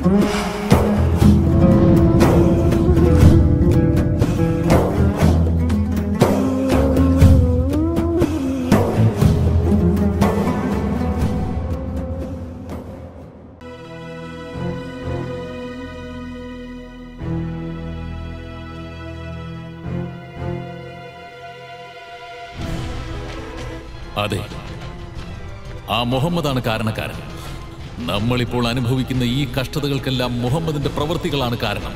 അതെ ആ മുഹമ്മദാണ് കാരണക്കാരൻ നമ്മളിപ്പോൾ അനുഭവിക്കുന്ന ഈ കഷ്ടതകൾക്കെല്ലാം മുഹമ്മദിന്റെ പ്രവൃത്തികളാണ് കാരണം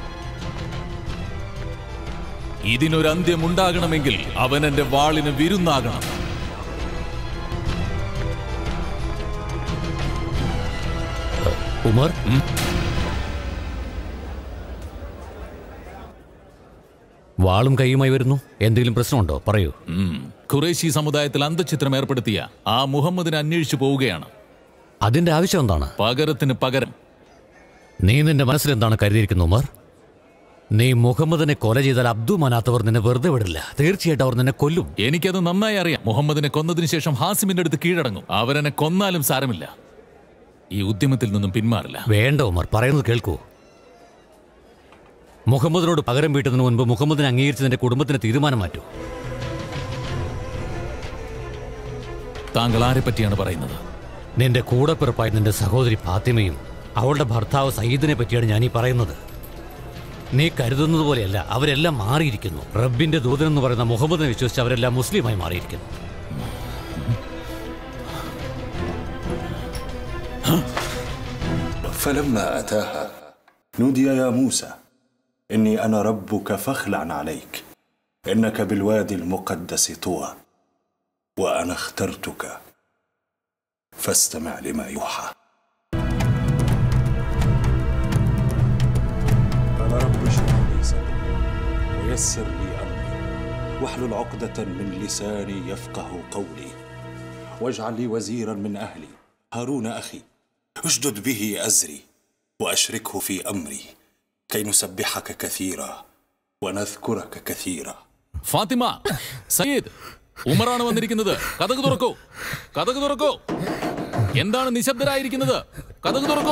ഇതിനൊരു അന്ത്യം ഉണ്ടാകണമെങ്കിൽ അവൻ എന്റെ വാളിന് വിരുന്നാകണം ഉമർ വാളും കൈയുമായി വരുന്നു എന്തെങ്കിലും പ്രശ്നമുണ്ടോ പറയൂ ഉം. ഖുറേശി സമുദായത്തിൽ അന്തചിത്രം ഏർപ്പെടുത്തിയ ആ മുഹമ്മദിനെ അന്വേഷിച്ചു പോവുകയാണ് അതിന്റെ ആവശ്യം എന്താണ് പകരത്തിന് പകരം നീ നിന്റെ മനസ്സിൽ എന്താണ് കരുതിയിരിക്കുന്നു ഉമർ നീ മുഹമ്മദിനെ കൊല ചെയ്താൽ അബ്ദു മനാത്തവർ നിന്നെ വെറുതെ വിടില്ല തീർച്ചയായിട്ടും അവർ നിന്നെ കൊല്ലും എനിക്കത് നന്നായി അറിയാം മുഹമ്മദിനെ കൊന്നതിന് ശേഷം ഹാസിമിന്റെ അടുത്ത് കീഴടങ്ങും അവരെന്നെ കൊന്നാലും സാരമില്ല ഈ ഉദ്യമത്തിൽ നിന്നും പിന്മാറില്ല വേണ്ട ഉമർ പറയുന്നത് കേൾക്കൂ മുഹമ്മദിനോട് പകരം വീട്ടുന്നതിന് മുൻപ് മുഹമ്മദിനെ അംഗീകരിച്ച് നിന്റെ കുടുംബത്തിന് തീരുമാനം മാറ്റൂ താങ്കൾ ആരെ പറ്റിയാണ് പറയുന്നത് നിന്റെ കൂടപ്പിറപ്പായ നിന്റെ സഹോദരി ഫാത്തിമയും അവളുടെ ഭർത്താവ് സയ്യിദിനെ പറ്റിയാണ് ഞാൻ ഈ പറയുന്നത് നീ കരുതുന്നത് പോലെയല്ല അവരെല്ലാം മാറിയിരിക്കുന്നു റബ്ബിന്റെ ദൂതൻ എന്ന് പറയുന്ന മുഹമ്മദിനെ വിശ്വസിച്ച് അവരെല്ലാം മുസ്ലിമായി മാറിയിരിക്കുന്നു فلما أتاها نودي يا موسى إني أنا ربك فاخلع عليك إنك بالوادي المقدس طوى وأنا اخترتك فاستمع لما يوحى قال رب اشرح لي صدري ويسر لي أمري واحلل عقدة من لساني يفقه قولي واجعل لي وزيرا من أهلي هارون أخي اشدد به أزري وأشركه في أمري كي نسبحك كثيرا ونذكرك كثيرا ഫാത്തിമ സയ്യിദ് ഉമറാണ് വന്നിരിക്കുന്നത് കഥക് തുറക്കൂ കഥക് തുറക്കൂ എന്താണ് നിശബ്ദരായിരിക്കുന്നത് കഥക് തുറക്കൂ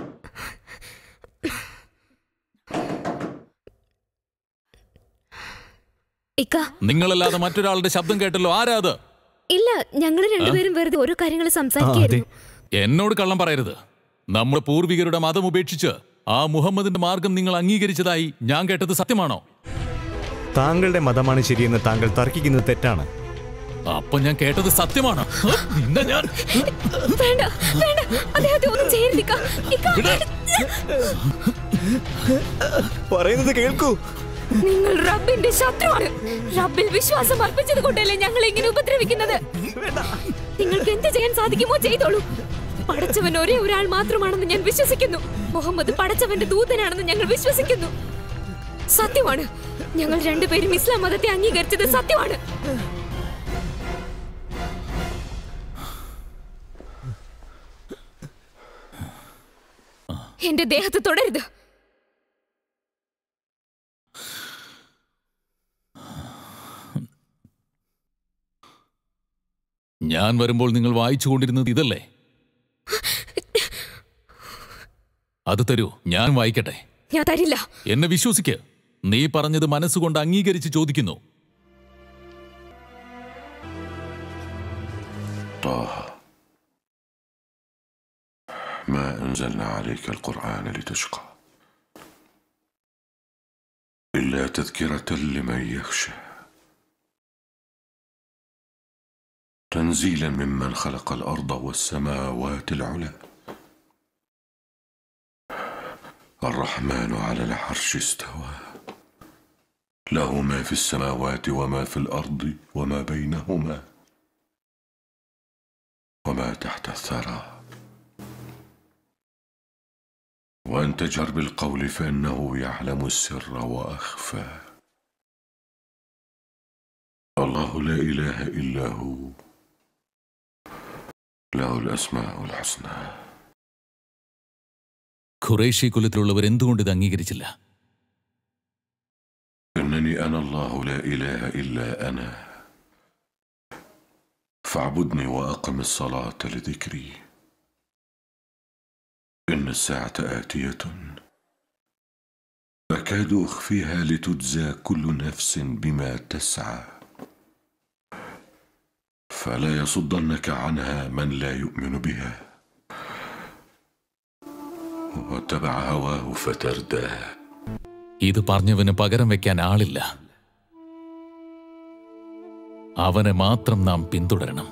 ഇക്ക നിങ്ങളല്ലാതെ മറ്റൊരാളുടെ ശബ്ദം കേട്ടല്ലോ ആരാ അത് ഇല്ല ഞങ്ങൾ രണ്ടുപേരും വെറുതെ ഓരോ കാര്യങ്ങൾ സംസാരിക്കായിരുന്നു എന്നോട് കള്ളം പറയരുത് നമ്മുടെ പൂർവികരുടെ മതം ഉപേക്ഷിച്ച് ആ മുഹമ്മദിന്റെ മാർഗം നിങ്ങൾ അംഗീകരിച്ചതായി ഞാൻ കേട്ടത് സത്യമാണോ താങ്കളുടെ മതമാണ് ശരിയെന്ന് താങ്കൾ തർക്കിക്കുന്നത് തെറ്റാണ് അപ്പൊ ഞാൻ കേട്ടത് സത്യമാണ് ഹ്? നിന്നെ ഞാൻ വേണ്ട വേണ്ട അദ്ദേഹത്തെ ഒന്നും ചെയ്യരുത് ഇക്ക. ഇക്ക, പറയുന്നത് കേൾക്കൂ നിങ്ങൾ റബ്ബിന്റെ ശത്രുവാണ് റബ്ബിൽ വിശ്വാസം അർപ്പിച്ചത് കൊണ്ടല്ലേ ഞങ്ങൾ ഇങ്ങനെ ഉപദ്രവിക്കുന്നത് നിങ്ങൾക്ക് എന്ത് ചെയ്യാൻ സാധിക്കുമോ ചെയ്തോളൂ പടച്ചവൻ ഒരേ ഒരാൾ മാത്രമാണെന്ന് ഞാൻ വിശ്വസിക്കുന്നു മുഹമ്മദ് പടച്ചവന്റെ ദൂതനാണെന്ന് ഞങ്ങൾ വിശ്വസിക്കുന്നു സത്യമാണ് ഞങ്ങൾ രണ്ടുപേരും ഇസ്ലാം മതത്തെ അംഗീകരിച്ചത് സത്യമാണ് എന്റെ ദേഹത്ത് തുടരുത് ഞാൻ വരുമ്പോൾ നിങ്ങൾ വായിച്ചുകൊണ്ടിരുന്നത് ഇതല്ലേ അത് തരൂ ഞാൻ വായിക്കട്ടെ ഞാൻ തരില്ല എന്നെ വിശ്വസിക്ക് നീ പറഞ്ഞത് മനസ്സുകൊണ്ട് അംഗീകരിച്ച് ചോദിക്കുന്നു طه ما أنزلنا عليك القرآن لتشقى إلا تذكرة لمن يخشى تنزيلا ممن خلق الأرض والسماوات العلى الرحمن على العرش استوى له ما في السماوات وما في الأرض وما بينهما وما تحت الثرى وأن تجهر بالقول فإنه يعلم السر وأخفى الله لا إله إلا هو له الأسماء الحسنى ഖുറേഷി കുലത്തിലുള്ളവർ എന്തുകൊണ്ട് ഇത് അംഗീകരിച്ചില്ല إنني أنا الله لا إله إلا أنا فاعبدني وأقم الصلاة لذكري إن إن الساعة آتية أكاد أخفيها لتجزى كل نفس بما تسعى فلا يصدنك عنها من لا يؤمن بها واتبع هواه فترداه ഇത് പറഞ്ഞവന് പകരം വെക്കാൻ ആളില്ല അവനെ മാത്രം നാം പിന്തുടരണം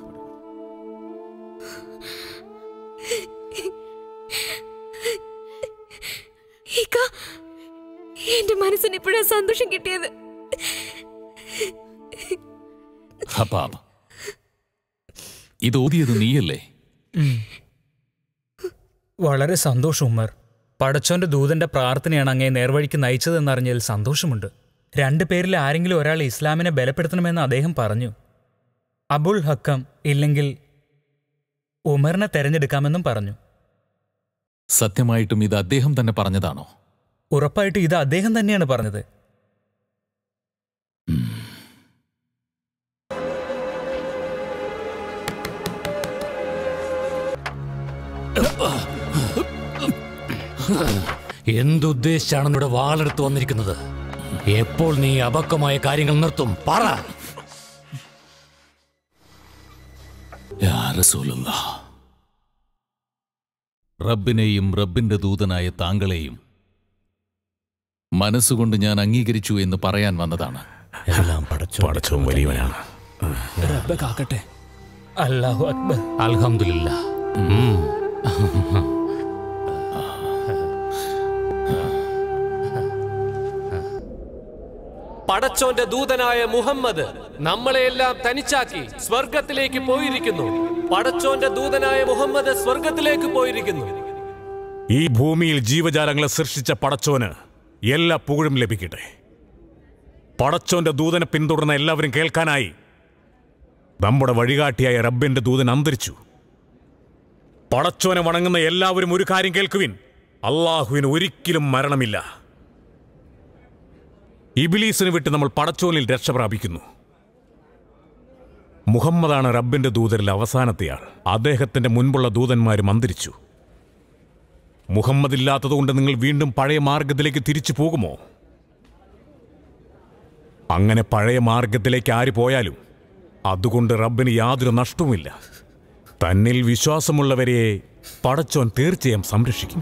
ഇക്ക, എന്റെ മനസ്സിന് ഇപ്പോഴാ സന്തോഷം കിട്ടിയത് ഹബാബ് ഇത് ഓതിയത് നീയല്ലേ വളരെ സന്തോഷം ഉമ്മർ പടച്ചോന്റെ ദൂതന്റെ പ്രാർത്ഥനയാണ് അങ്ങേ നേർവഴിക്ക് നയിച്ചതെന്നറിഞ്ഞതിൽ സന്തോഷമുണ്ട് രണ്ടു പേരിൽ ആരെങ്കിലും ഒരാൾ ഇസ്ലാമിനെ ബലപ്പെടുത്തണമെന്ന് അദ്ദേഹം പറഞ്ഞു അബുൽ ഹക്കം ഇല്ലെങ്കിൽ ഉമറിനെ തെരഞ്ഞെടുക്കാമെന്നും പറഞ്ഞു സത്യമായിട്ടും ഇത് അദ്ദേഹം തന്നെ പറഞ്ഞതാണോ ഉറപ്പായിട്ട് ഇത് അദ്ദേഹം തന്നെയാണ് പറഞ്ഞത് എന്തുദ്ദേശിച്ചാണ് ഇവിടെ വാളെടുത്ത് വന്നിരിക്കുന്നത് എപ്പോൾ നീ അപക്വമായ കാര്യങ്ങൾ നിർത്തും പറ യാ റസൂലുള്ളാ. റബ്ബിനെയും റബ്ബിന്റെ ദൂതനായ താങ്കളെയും മനസ്സുകൊണ്ട് ഞാൻ അംഗീകരിച്ചു എന്ന് പറയാൻ വന്നതാണ് എല്ലാം പടച്ചു പടച്ചവും വലിയവനാണ് അല്ലാഹു അക്ബർ അൽഹംദുലില്ല പടച്ചോന്റെ ദൂതനായ മുഹമ്മദ് നമ്മളെയെല്ലാം തനിച്ചാക്കി സ്വർഗത്തിലേക്ക് പോയിരിക്കുന്നു പടച്ചോന്റെ ദൂതനായ മുഹമ്മദ് സ്വർഗത്തിലേക്ക് പോയിരിക്കുന്നു ഈ ഭൂമിയിൽ ജീവജാലങ്ങളെ സൃഷ്ടിച്ച പടച്ചോന് എല്ലാ പുകഴും ലഭിക്കട്ടെ പടച്ചോന്റെ ദൂതനെ പിന്തുടർന്ന എല്ലാവരും കേൾക്കാനായി നമ്മുടെ വഴികാട്ടിയായ റബ്ബിന്റെ ദൂതൻ അന്തരിച്ചു പടച്ചോനെ വണങ്ങുന്ന എല്ലാവരും ഒരു കാര്യം കേൾക്കുവിൻ അള്ളാഹുവിന് ഒരിക്കലും മരണമില്ല ഇബിലീസിന് വിട്ട് നമ്മൾ പടച്ചോനിൽ രക്ഷ പ്രാപിക്കുന്നു മുഹമ്മദാണ് റബ്ബിന്റെ ദൂതരിൽ അവസാനത്തെയാൾ അദ്ദേഹത്തിന്റെ മുൻപുള്ള ദൂതന്മാരും അന്തരിച്ചു മുഹമ്മദ് ഇല്ലാത്തതുകൊണ്ട് നിങ്ങൾ വീണ്ടും പഴയ മാർഗത്തിലേക്ക് തിരിച്ചു പോകുമോ അങ്ങനെ പഴയ മാർഗത്തിലേക്ക് ആര് പോയാലും അതുകൊണ്ട് റബ്ബിന് യാതൊരു നഷ്ടവുമില്ല തന്നിൽ വിശ്വാസമുള്ളവരെ പടച്ചോൻ തീർച്ചയായും സംരക്ഷിക്കും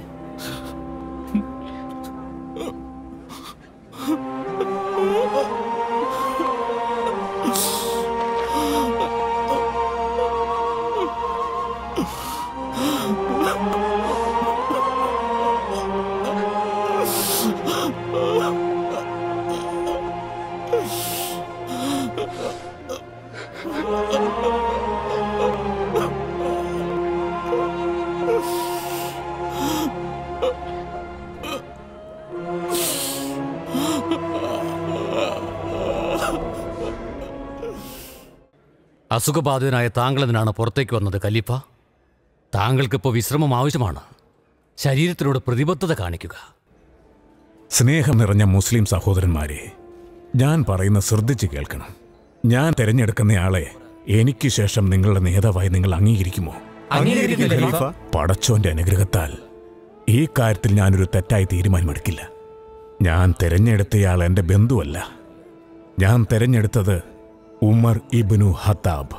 അസുഖബാധിതനായ താങ്കൾ എന്തിനാണ് പുറത്തേക്ക് വന്നത് ഖലീഫ താങ്കൾക്കിപ്പോൾ വിശ്രമം ആവശ്യമാണ് ശരീരത്തിനോട് പ്രതിബദ്ധത കാണിക്കുക സ്നേഹം നിറഞ്ഞ മുസ്ലിം സഹോദരന്മാരെ ഞാൻ പറയുന്ന ശ്രദ്ധിച്ച് കേൾക്കണം ഞാൻ തിരഞ്ഞെടുക്കുന്നയാളെ എനിക്ക് ശേഷം നിങ്ങളുടെ നേതാവായി നിങ്ങൾ അംഗീകരിക്കുമോ ഖലീഫ പടച്ചോന്റെ അനുഗ്രഹത്താൽ ഈ കാര്യത്തിൽ ഞാനൊരു തെറ്റായി തീരുമാനമെടുക്കില്ല ഞാൻ തിരഞ്ഞെടുത്തയാൾ എൻ്റെ ബന്ധുവല്ല ഞാൻ തിരഞ്ഞെടുത്തത് ഉമർ ഇബ്നു ഹത്താബ്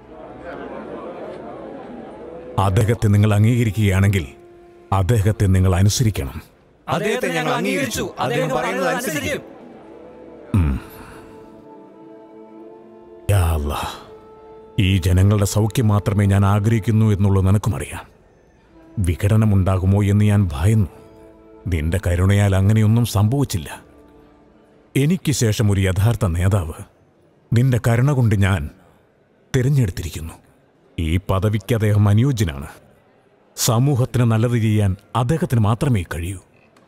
അദ്ദേഹത്തെ നിങ്ങൾ അംഗീകരിക്കുകയാണെങ്കിൽ അദ്ദേഹത്തെ നിങ്ങൾ അനുസരിക്കണം അദ്ദേഹത്തെ ഞങ്ങൾ അംഗീകരിച്ചു അദ്ദേഹം പറയുന്നത് അനുസരിക്കും യാ അല്ലാ, ഈ ജനങ്ങളുടെ സൗഖ്യം മാത്രമേ ഞാൻ ആഗ്രഹിക്കുന്നു എന്നുള്ളത് നിനക്കും അറിയാം വിഘടനമുണ്ടാകുമോ എന്ന് ഞാൻ ഭയന്നു നിന്റെ കരുണയാൽ അങ്ങനെയൊന്നും സംഭവിച്ചില്ല എനിക്ക് ശേഷം ഒരു യഥാർത്ഥ നേതാവ് നിന്റെ കരുണ കൊണ്ട് ഞാൻ തിരഞ്ഞെടുത്തിരിക്കുന്നു ഈ പദവിക്ക് അദ്ദേഹം അനുയോജ്യനാണ് സമൂഹത്തിന് നല്ലത് ചെയ്യാൻ അദ്ദേഹത്തിന് മാത്രമേ കഴിയൂ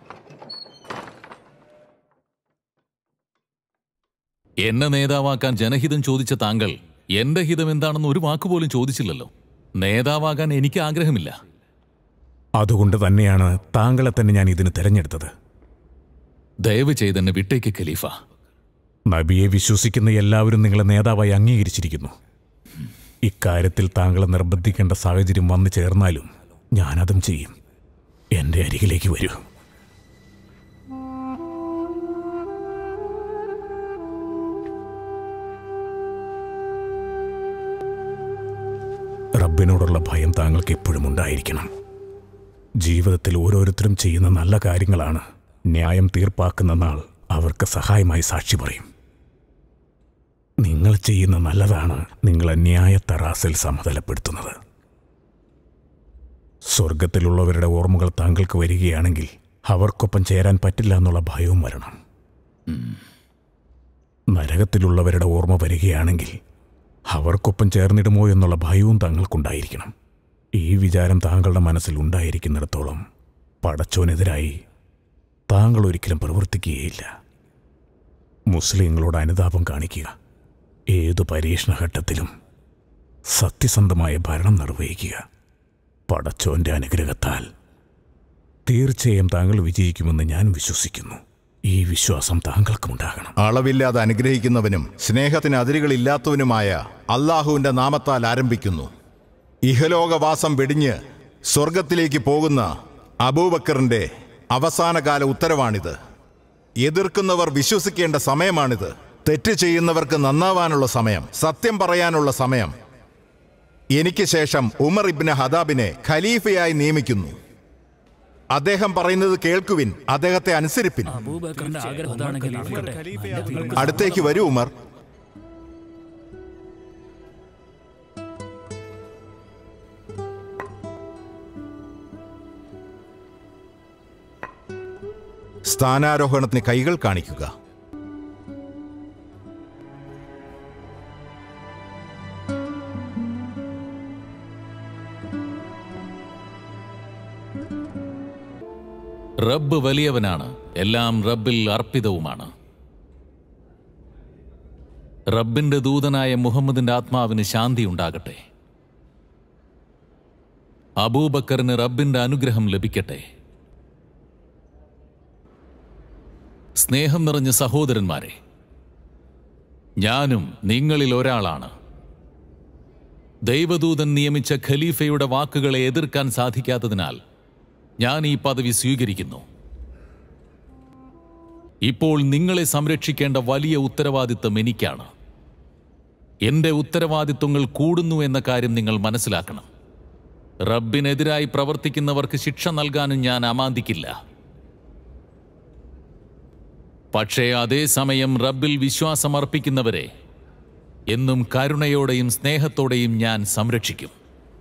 എന്നെ നേതാവാക്കാൻ ജനഹിതം ചോദിച്ച താങ്കൾ എന്റെ ഹിതം എന്താണെന്ന് ഒരു വാക്കുപോലും ചോദിച്ചില്ലല്ലോ നേതാവാകാൻ എനിക്ക് ആഗ്രഹമില്ല അതുകൊണ്ട് തന്നെയാണ് താങ്കളെ തന്നെ ഞാൻ ഇതിന് തിരഞ്ഞെടുത്തത് ദയവ് ചെയ്തെന്നെ വിട്ടേക്ക് ഖലീഫ നബിയെ വിശ്വസിക്കുന്ന എല്ലാവരും നിങ്ങളെ നേതാവായി അംഗീകരിച്ചിരിക്കുന്നു ഇക്കാര്യത്തിൽ താങ്കളെ നിർബന്ധിക്കേണ്ട സാഹചര്യം വന്നു ചേർന്നാലും ഞാനതും ചെയ്യും എൻ്റെ അരികിലേക്ക് വരൂ റബ്ബിനോടുള്ള ഭയം താങ്കൾക്ക് എപ്പോഴും ഉണ്ടായിരിക്കണം ജീവിതത്തിൽ ഓരോരുത്തരും ചെയ്യുന്ന നല്ല കാര്യങ്ങളാണ് ന്യായം തീർപ്പാക്കുന്ന നാൾ അവർക്ക് സഹായമായി സാക്ഷി പറയും നിങ്ങൾ ചെയ്യുന്ന നല്ലതാണ് നിങ്ങളെ ന്യായ തറാസിൽ സമതലപ്പെടുത്തുന്നത് സ്വർഗത്തിലുള്ളവരുടെ ഓർമ്മകൾ താങ്കൾക്ക് വരികയാണെങ്കിൽ അവർക്കൊപ്പം ചേരാൻ പറ്റില്ല എന്നുള്ള ഭയവും വരണം നരകത്തിലുള്ളവരുടെ ഓർമ്മ വരികയാണെങ്കിൽ അവർക്കൊപ്പം ചേർന്നിടുമോ എന്നുള്ള ഭയവും താങ്കൾക്കുണ്ടായിരിക്കണം ഈ വിചാരം താങ്കളുടെ മനസ്സിൽ ഉണ്ടായിരിക്കുന്നിടത്തോളം പടച്ചോനെതിരായി താങ്കൾ ഒരിക്കലും പ്രവർത്തിക്കുകയില്ല മുസ്ലിങ്ങളോട് അനുതാപം കാണിക്കുക ഏതു പരീക്ഷണഘട്ടത്തിലും സത്യസന്ധമായ ഭരണം നിർവഹിക്കുക പടച്ചോന്റെ അനുഗ്രഹത്താൽ തീർച്ചയായും താങ്കൾ വിജയിക്കുമെന്ന് ഞാൻ വിശ്വസിക്കുന്നു ഈ വിശ്വാസം താങ്കൾക്കുമുണ്ടാകണം അളവില്ലാതെ അനുഗ്രഹിക്കുന്നവനും സ്നേഹത്തിന് അതിരുകളില്ലാത്തവനുമായ അള്ളാഹുവിന്റെ നാമത്താൽ ആരംഭിക്കുന്നു ഇഹലോകവാസം വെടിഞ്ഞ് സ്വർഗത്തിലേക്ക് പോകുന്ന അബൂബക്കറിന്റെ അവസാനകാല ഉത്തരവാണിത് എതിർക്കുന്നവർ വിശ്വസിക്കേണ്ട സമയമാണിത് തെറ്റ് ചെയ്യുന്നവർക്ക് നന്നാവാനുള്ള സമയം സത്യം പറയാനുള്ള സമയം എനിക്ക് ശേഷം ഉമർ ഇബ്ന് ഹദാബിനെ ഖലീഫയായി നിയമിക്കുന്നു അദ്ദേഹം പറയുന്നത് കേൾക്കുവിൻ അദ്ദേഹത്തെ അനുസരിപ്പിൻ അടുത്തേക്ക് വരൂ ഉമർ സ്ഥാനാരോഹണത്തിന് കൈകൾ കാണിക്കുക റബ്ബ് വലിയവനാണ് എല്ലാം റബ്ബിൽ അർപ്പിതവുമാണ് റബ്ബിന്റെ ദൂതനായ മുഹമ്മദിന്റെ ആത്മാവിന് ശാന്തി ഉണ്ടാകട്ടെ അബൂബക്കറിന് റബ്ബിന്റെ അനുഗ്രഹം ലഭിക്കട്ടെ സ്നേഹം നിറഞ്ഞ സഹോദരന്മാരെ ഞാനും നിങ്ങളിൽ ഒരാളാണ് ദൈവദൂതൻ നിയമിച്ച ഖലീഫയുടെ വാക്കുകളെ എതിർക്കാൻ സാധിക്കാത്തതിനാൽ ഞാൻ ഈ പദവി സ്വീകരിക്കുന്നു ഇപ്പോൾ നിങ്ങളെ സംരക്ഷിക്കേണ്ട വലിയ ഉത്തരവാദിത്തം എനിക്കാണ് എന്റെ ഉത്തരവാദിത്വങ്ങൾ കൂടുന്നു എന്ന കാര്യം നിങ്ങൾ മനസ്സിലാക്കണം റബ്ബിനെതിരായി പ്രവർത്തിക്കുന്നവർക്ക് ശിക്ഷ നൽകാനും ഞാൻ അമാന്തിക്കില്ല പക്ഷേ അതേസമയം റബ്ബിൽ വിശ്വാസമർപ്പിക്കുന്നവരെ എന്നും കരുണയോടെയും സ്നേഹത്തോടെയും ഞാൻ സംരക്ഷിക്കും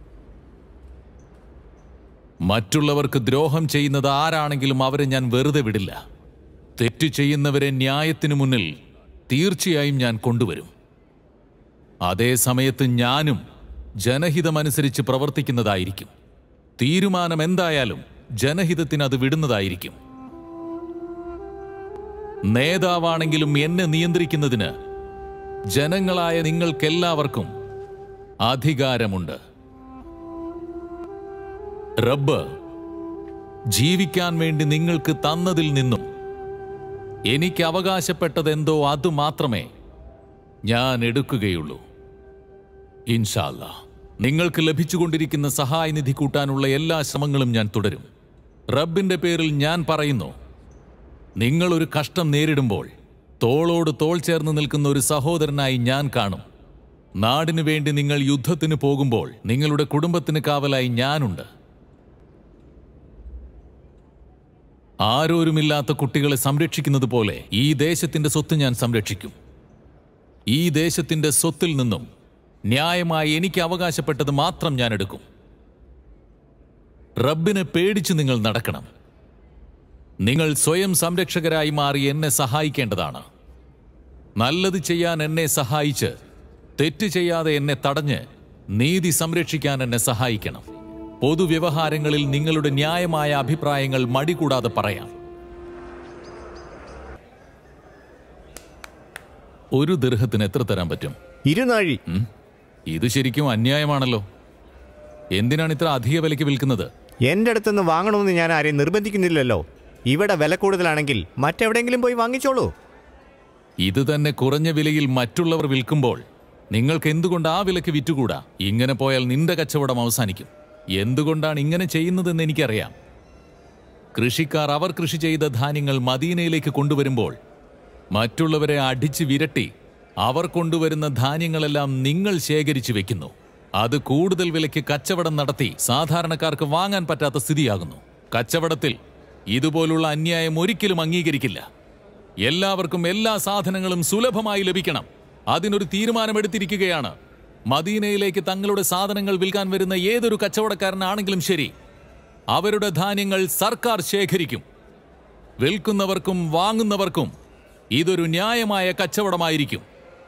മറ്റുള്ളവർക്ക് ദ്രോഹം ചെയ്യുന്നത് ആരാണെങ്കിലും അവരെ ഞാൻ വെറുതെ വിടില്ല തെറ്റു ചെയ്യുന്നവരെ ന്യായത്തിനു മുന്നിൽ തീർച്ചയായും ഞാൻ കൊണ്ടുവരും അതേ സമയത്ത് ഞാനും ജനഹിതമനുസരിച്ച് പ്രവർത്തിക്കുന്നതായിരിക്കും തീരുമാനം എന്തായാലും ജനഹിതത്തിന് അത് വിടുന്നതായിരിക്കും നേതാവാണെങ്കിലും എന്നെ നിയന്ത്രിക്കുന്നതിന് ജനങ്ങളായ നിങ്ങൾക്കെല്ലാവർക്കും അധികാരമുണ്ട് റബ്ബ് ജീവിക്കാൻ വേണ്ടി നിങ്ങൾക്ക് തന്നതിൽ നിന്നും എനിക്ക് അവകാശപ്പെട്ടതെന്തോ അത് മാത്രമേ ഞാൻ എടുക്കുകയുള്ളൂ ഇൻഷാല്ല നിങ്ങൾക്ക് ലഭിച്ചുകൊണ്ടിരിക്കുന്ന സഹായനിധി കൂട്ടാനുള്ള എല്ലാ ശ്രമങ്ങളും ഞാൻ തുടരും റബ്ബിന്റെ പേരിൽ ഞാൻ പറയുന്നു നിങ്ങൾ ഒരു കഷ്ടം നേരിടുമ്പോൾ തോളോട് തോൾ ചേർന്ന് നിൽക്കുന്ന ഒരു സഹോദരനായി ഞാൻ കാണും നാടിനു വേണ്ടി നിങ്ങൾ യുദ്ധത്തിന് പോകുമ്പോൾ നിങ്ങളുടെ കുടുംബത്തിന് കാവലായി ഞാനുണ്ട് ആരോരുമില്ലാത്ത കുട്ടികളെ സംരക്ഷിക്കുന്നത് പോലെ ഈ ദേശത്തിന്റെ സ്വത്ത് ഞാൻ സംരക്ഷിക്കും ഈ ദേശത്തിന്റെ സ്വത്തിൽ നിന്നും ന്യായമായി എനിക്ക് അവകാശപ്പെട്ടത് മാത്രം ഞാൻ എടുക്കും റബ്ബിനെ പേടിച്ച് നിങ്ങൾ നടക്കണം നിങ്ങൾ സ്വയം സംരക്ഷകരായി മാറി എന്നെ സഹായിക്കേണ്ടതാണ് നല്ലത് ചെയ്യാൻ എന്നെ സഹായിച്ച് തെറ്റ് ചെയ്യാതെ എന്നെ തടഞ്ഞ് നീതി സംരക്ഷിക്കാൻ എന്നെ സഹായിക്കണം പൊതുവ്യവഹാരങ്ങളിൽ നിങ്ങളുടെ ന്യായമായ അഭിപ്രായങ്ങൾ മടികൂടാതെ പറയാം ഒരു ദീർഘത്തിന് എത്ര തരാൻ പറ്റും ഇരുനാഴി ഉം? ഇത് ശരിക്കും അന്യായമാണല്ലോ എന്തിനാണ് ഇത്ര അധിക വിലയ്ക്ക് വിൽക്കുന്നത് എന്റെ അടുത്തുനിന്ന് വാങ്ങണമെന്ന് ഞാൻ ആരെയും നിർബന്ധിക്കുന്നില്ലല്ലോ ഇവിടെ വില കൂടുതലാണെങ്കിൽ മറ്റെവിടെയെങ്കിലും പോയി വാങ്ങിച്ചോളൂ ഇത് തന്നെ കുറഞ്ഞ വിലയിൽ മറ്റുള്ളവർ വിൽക്കുമ്പോൾ നിങ്ങൾക്ക് എന്തുകൊണ്ട് ആ വിലക്ക് വിറ്റുകൂടാ ഇങ്ങനെ പോയാൽ നിന്റെ കച്ചവടം അവസാനിക്കും എന്തുകൊണ്ടാണ് ഇങ്ങനെ ചെയ്യുന്നതെന്ന് എനിക്കറിയാം കൃഷിക്കാർ അവർ കൃഷി ചെയ്ത ധാന്യങ്ങൾ മദീനയിലേക്ക് കൊണ്ടുവരുമ്പോൾ മറ്റുള്ളവരെ അടിച്ചു വിരട്ടി അവർ കൊണ്ടുവരുന്ന ധാന്യങ്ങളെല്ലാം നിങ്ങൾ ശേഖരിച്ചു വെക്കുന്നു അത് കൂടുതൽ വിലയ്ക്ക് കച്ചവടം നടത്തി സാധാരണക്കാർക്ക് വാങ്ങാൻ പറ്റാത്ത സ്ഥിതിയാകുന്നു കച്ചവടത്തിൽ ഇതുപോലുള്ള അന്യായം ഒരിക്കലും അംഗീകരിക്കില്ല എല്ലാവർക്കും എല്ലാ സാധനങ്ങളും സുലഭമായി ലഭിക്കണം അതിനൊരു തീരുമാനമെടുത്തിരിക്കുകയാണ് മദീനയിലേക്ക് തങ്ങളുടെ സാധനങ്ങൾ വിൽക്കാൻ വരുന്ന ഏതൊരു കച്ചവടക്കാരനാണെങ്കിലും ശരി അവരുടെ ധാന്യങ്ങൾ സർക്കാർ ശേഖരിക്കും വിൽക്കുന്നവർക്കും വാങ്ങുന്നവർക്കും ഇതൊരു ന്യായമായ കച്ചവടമായിരിക്കും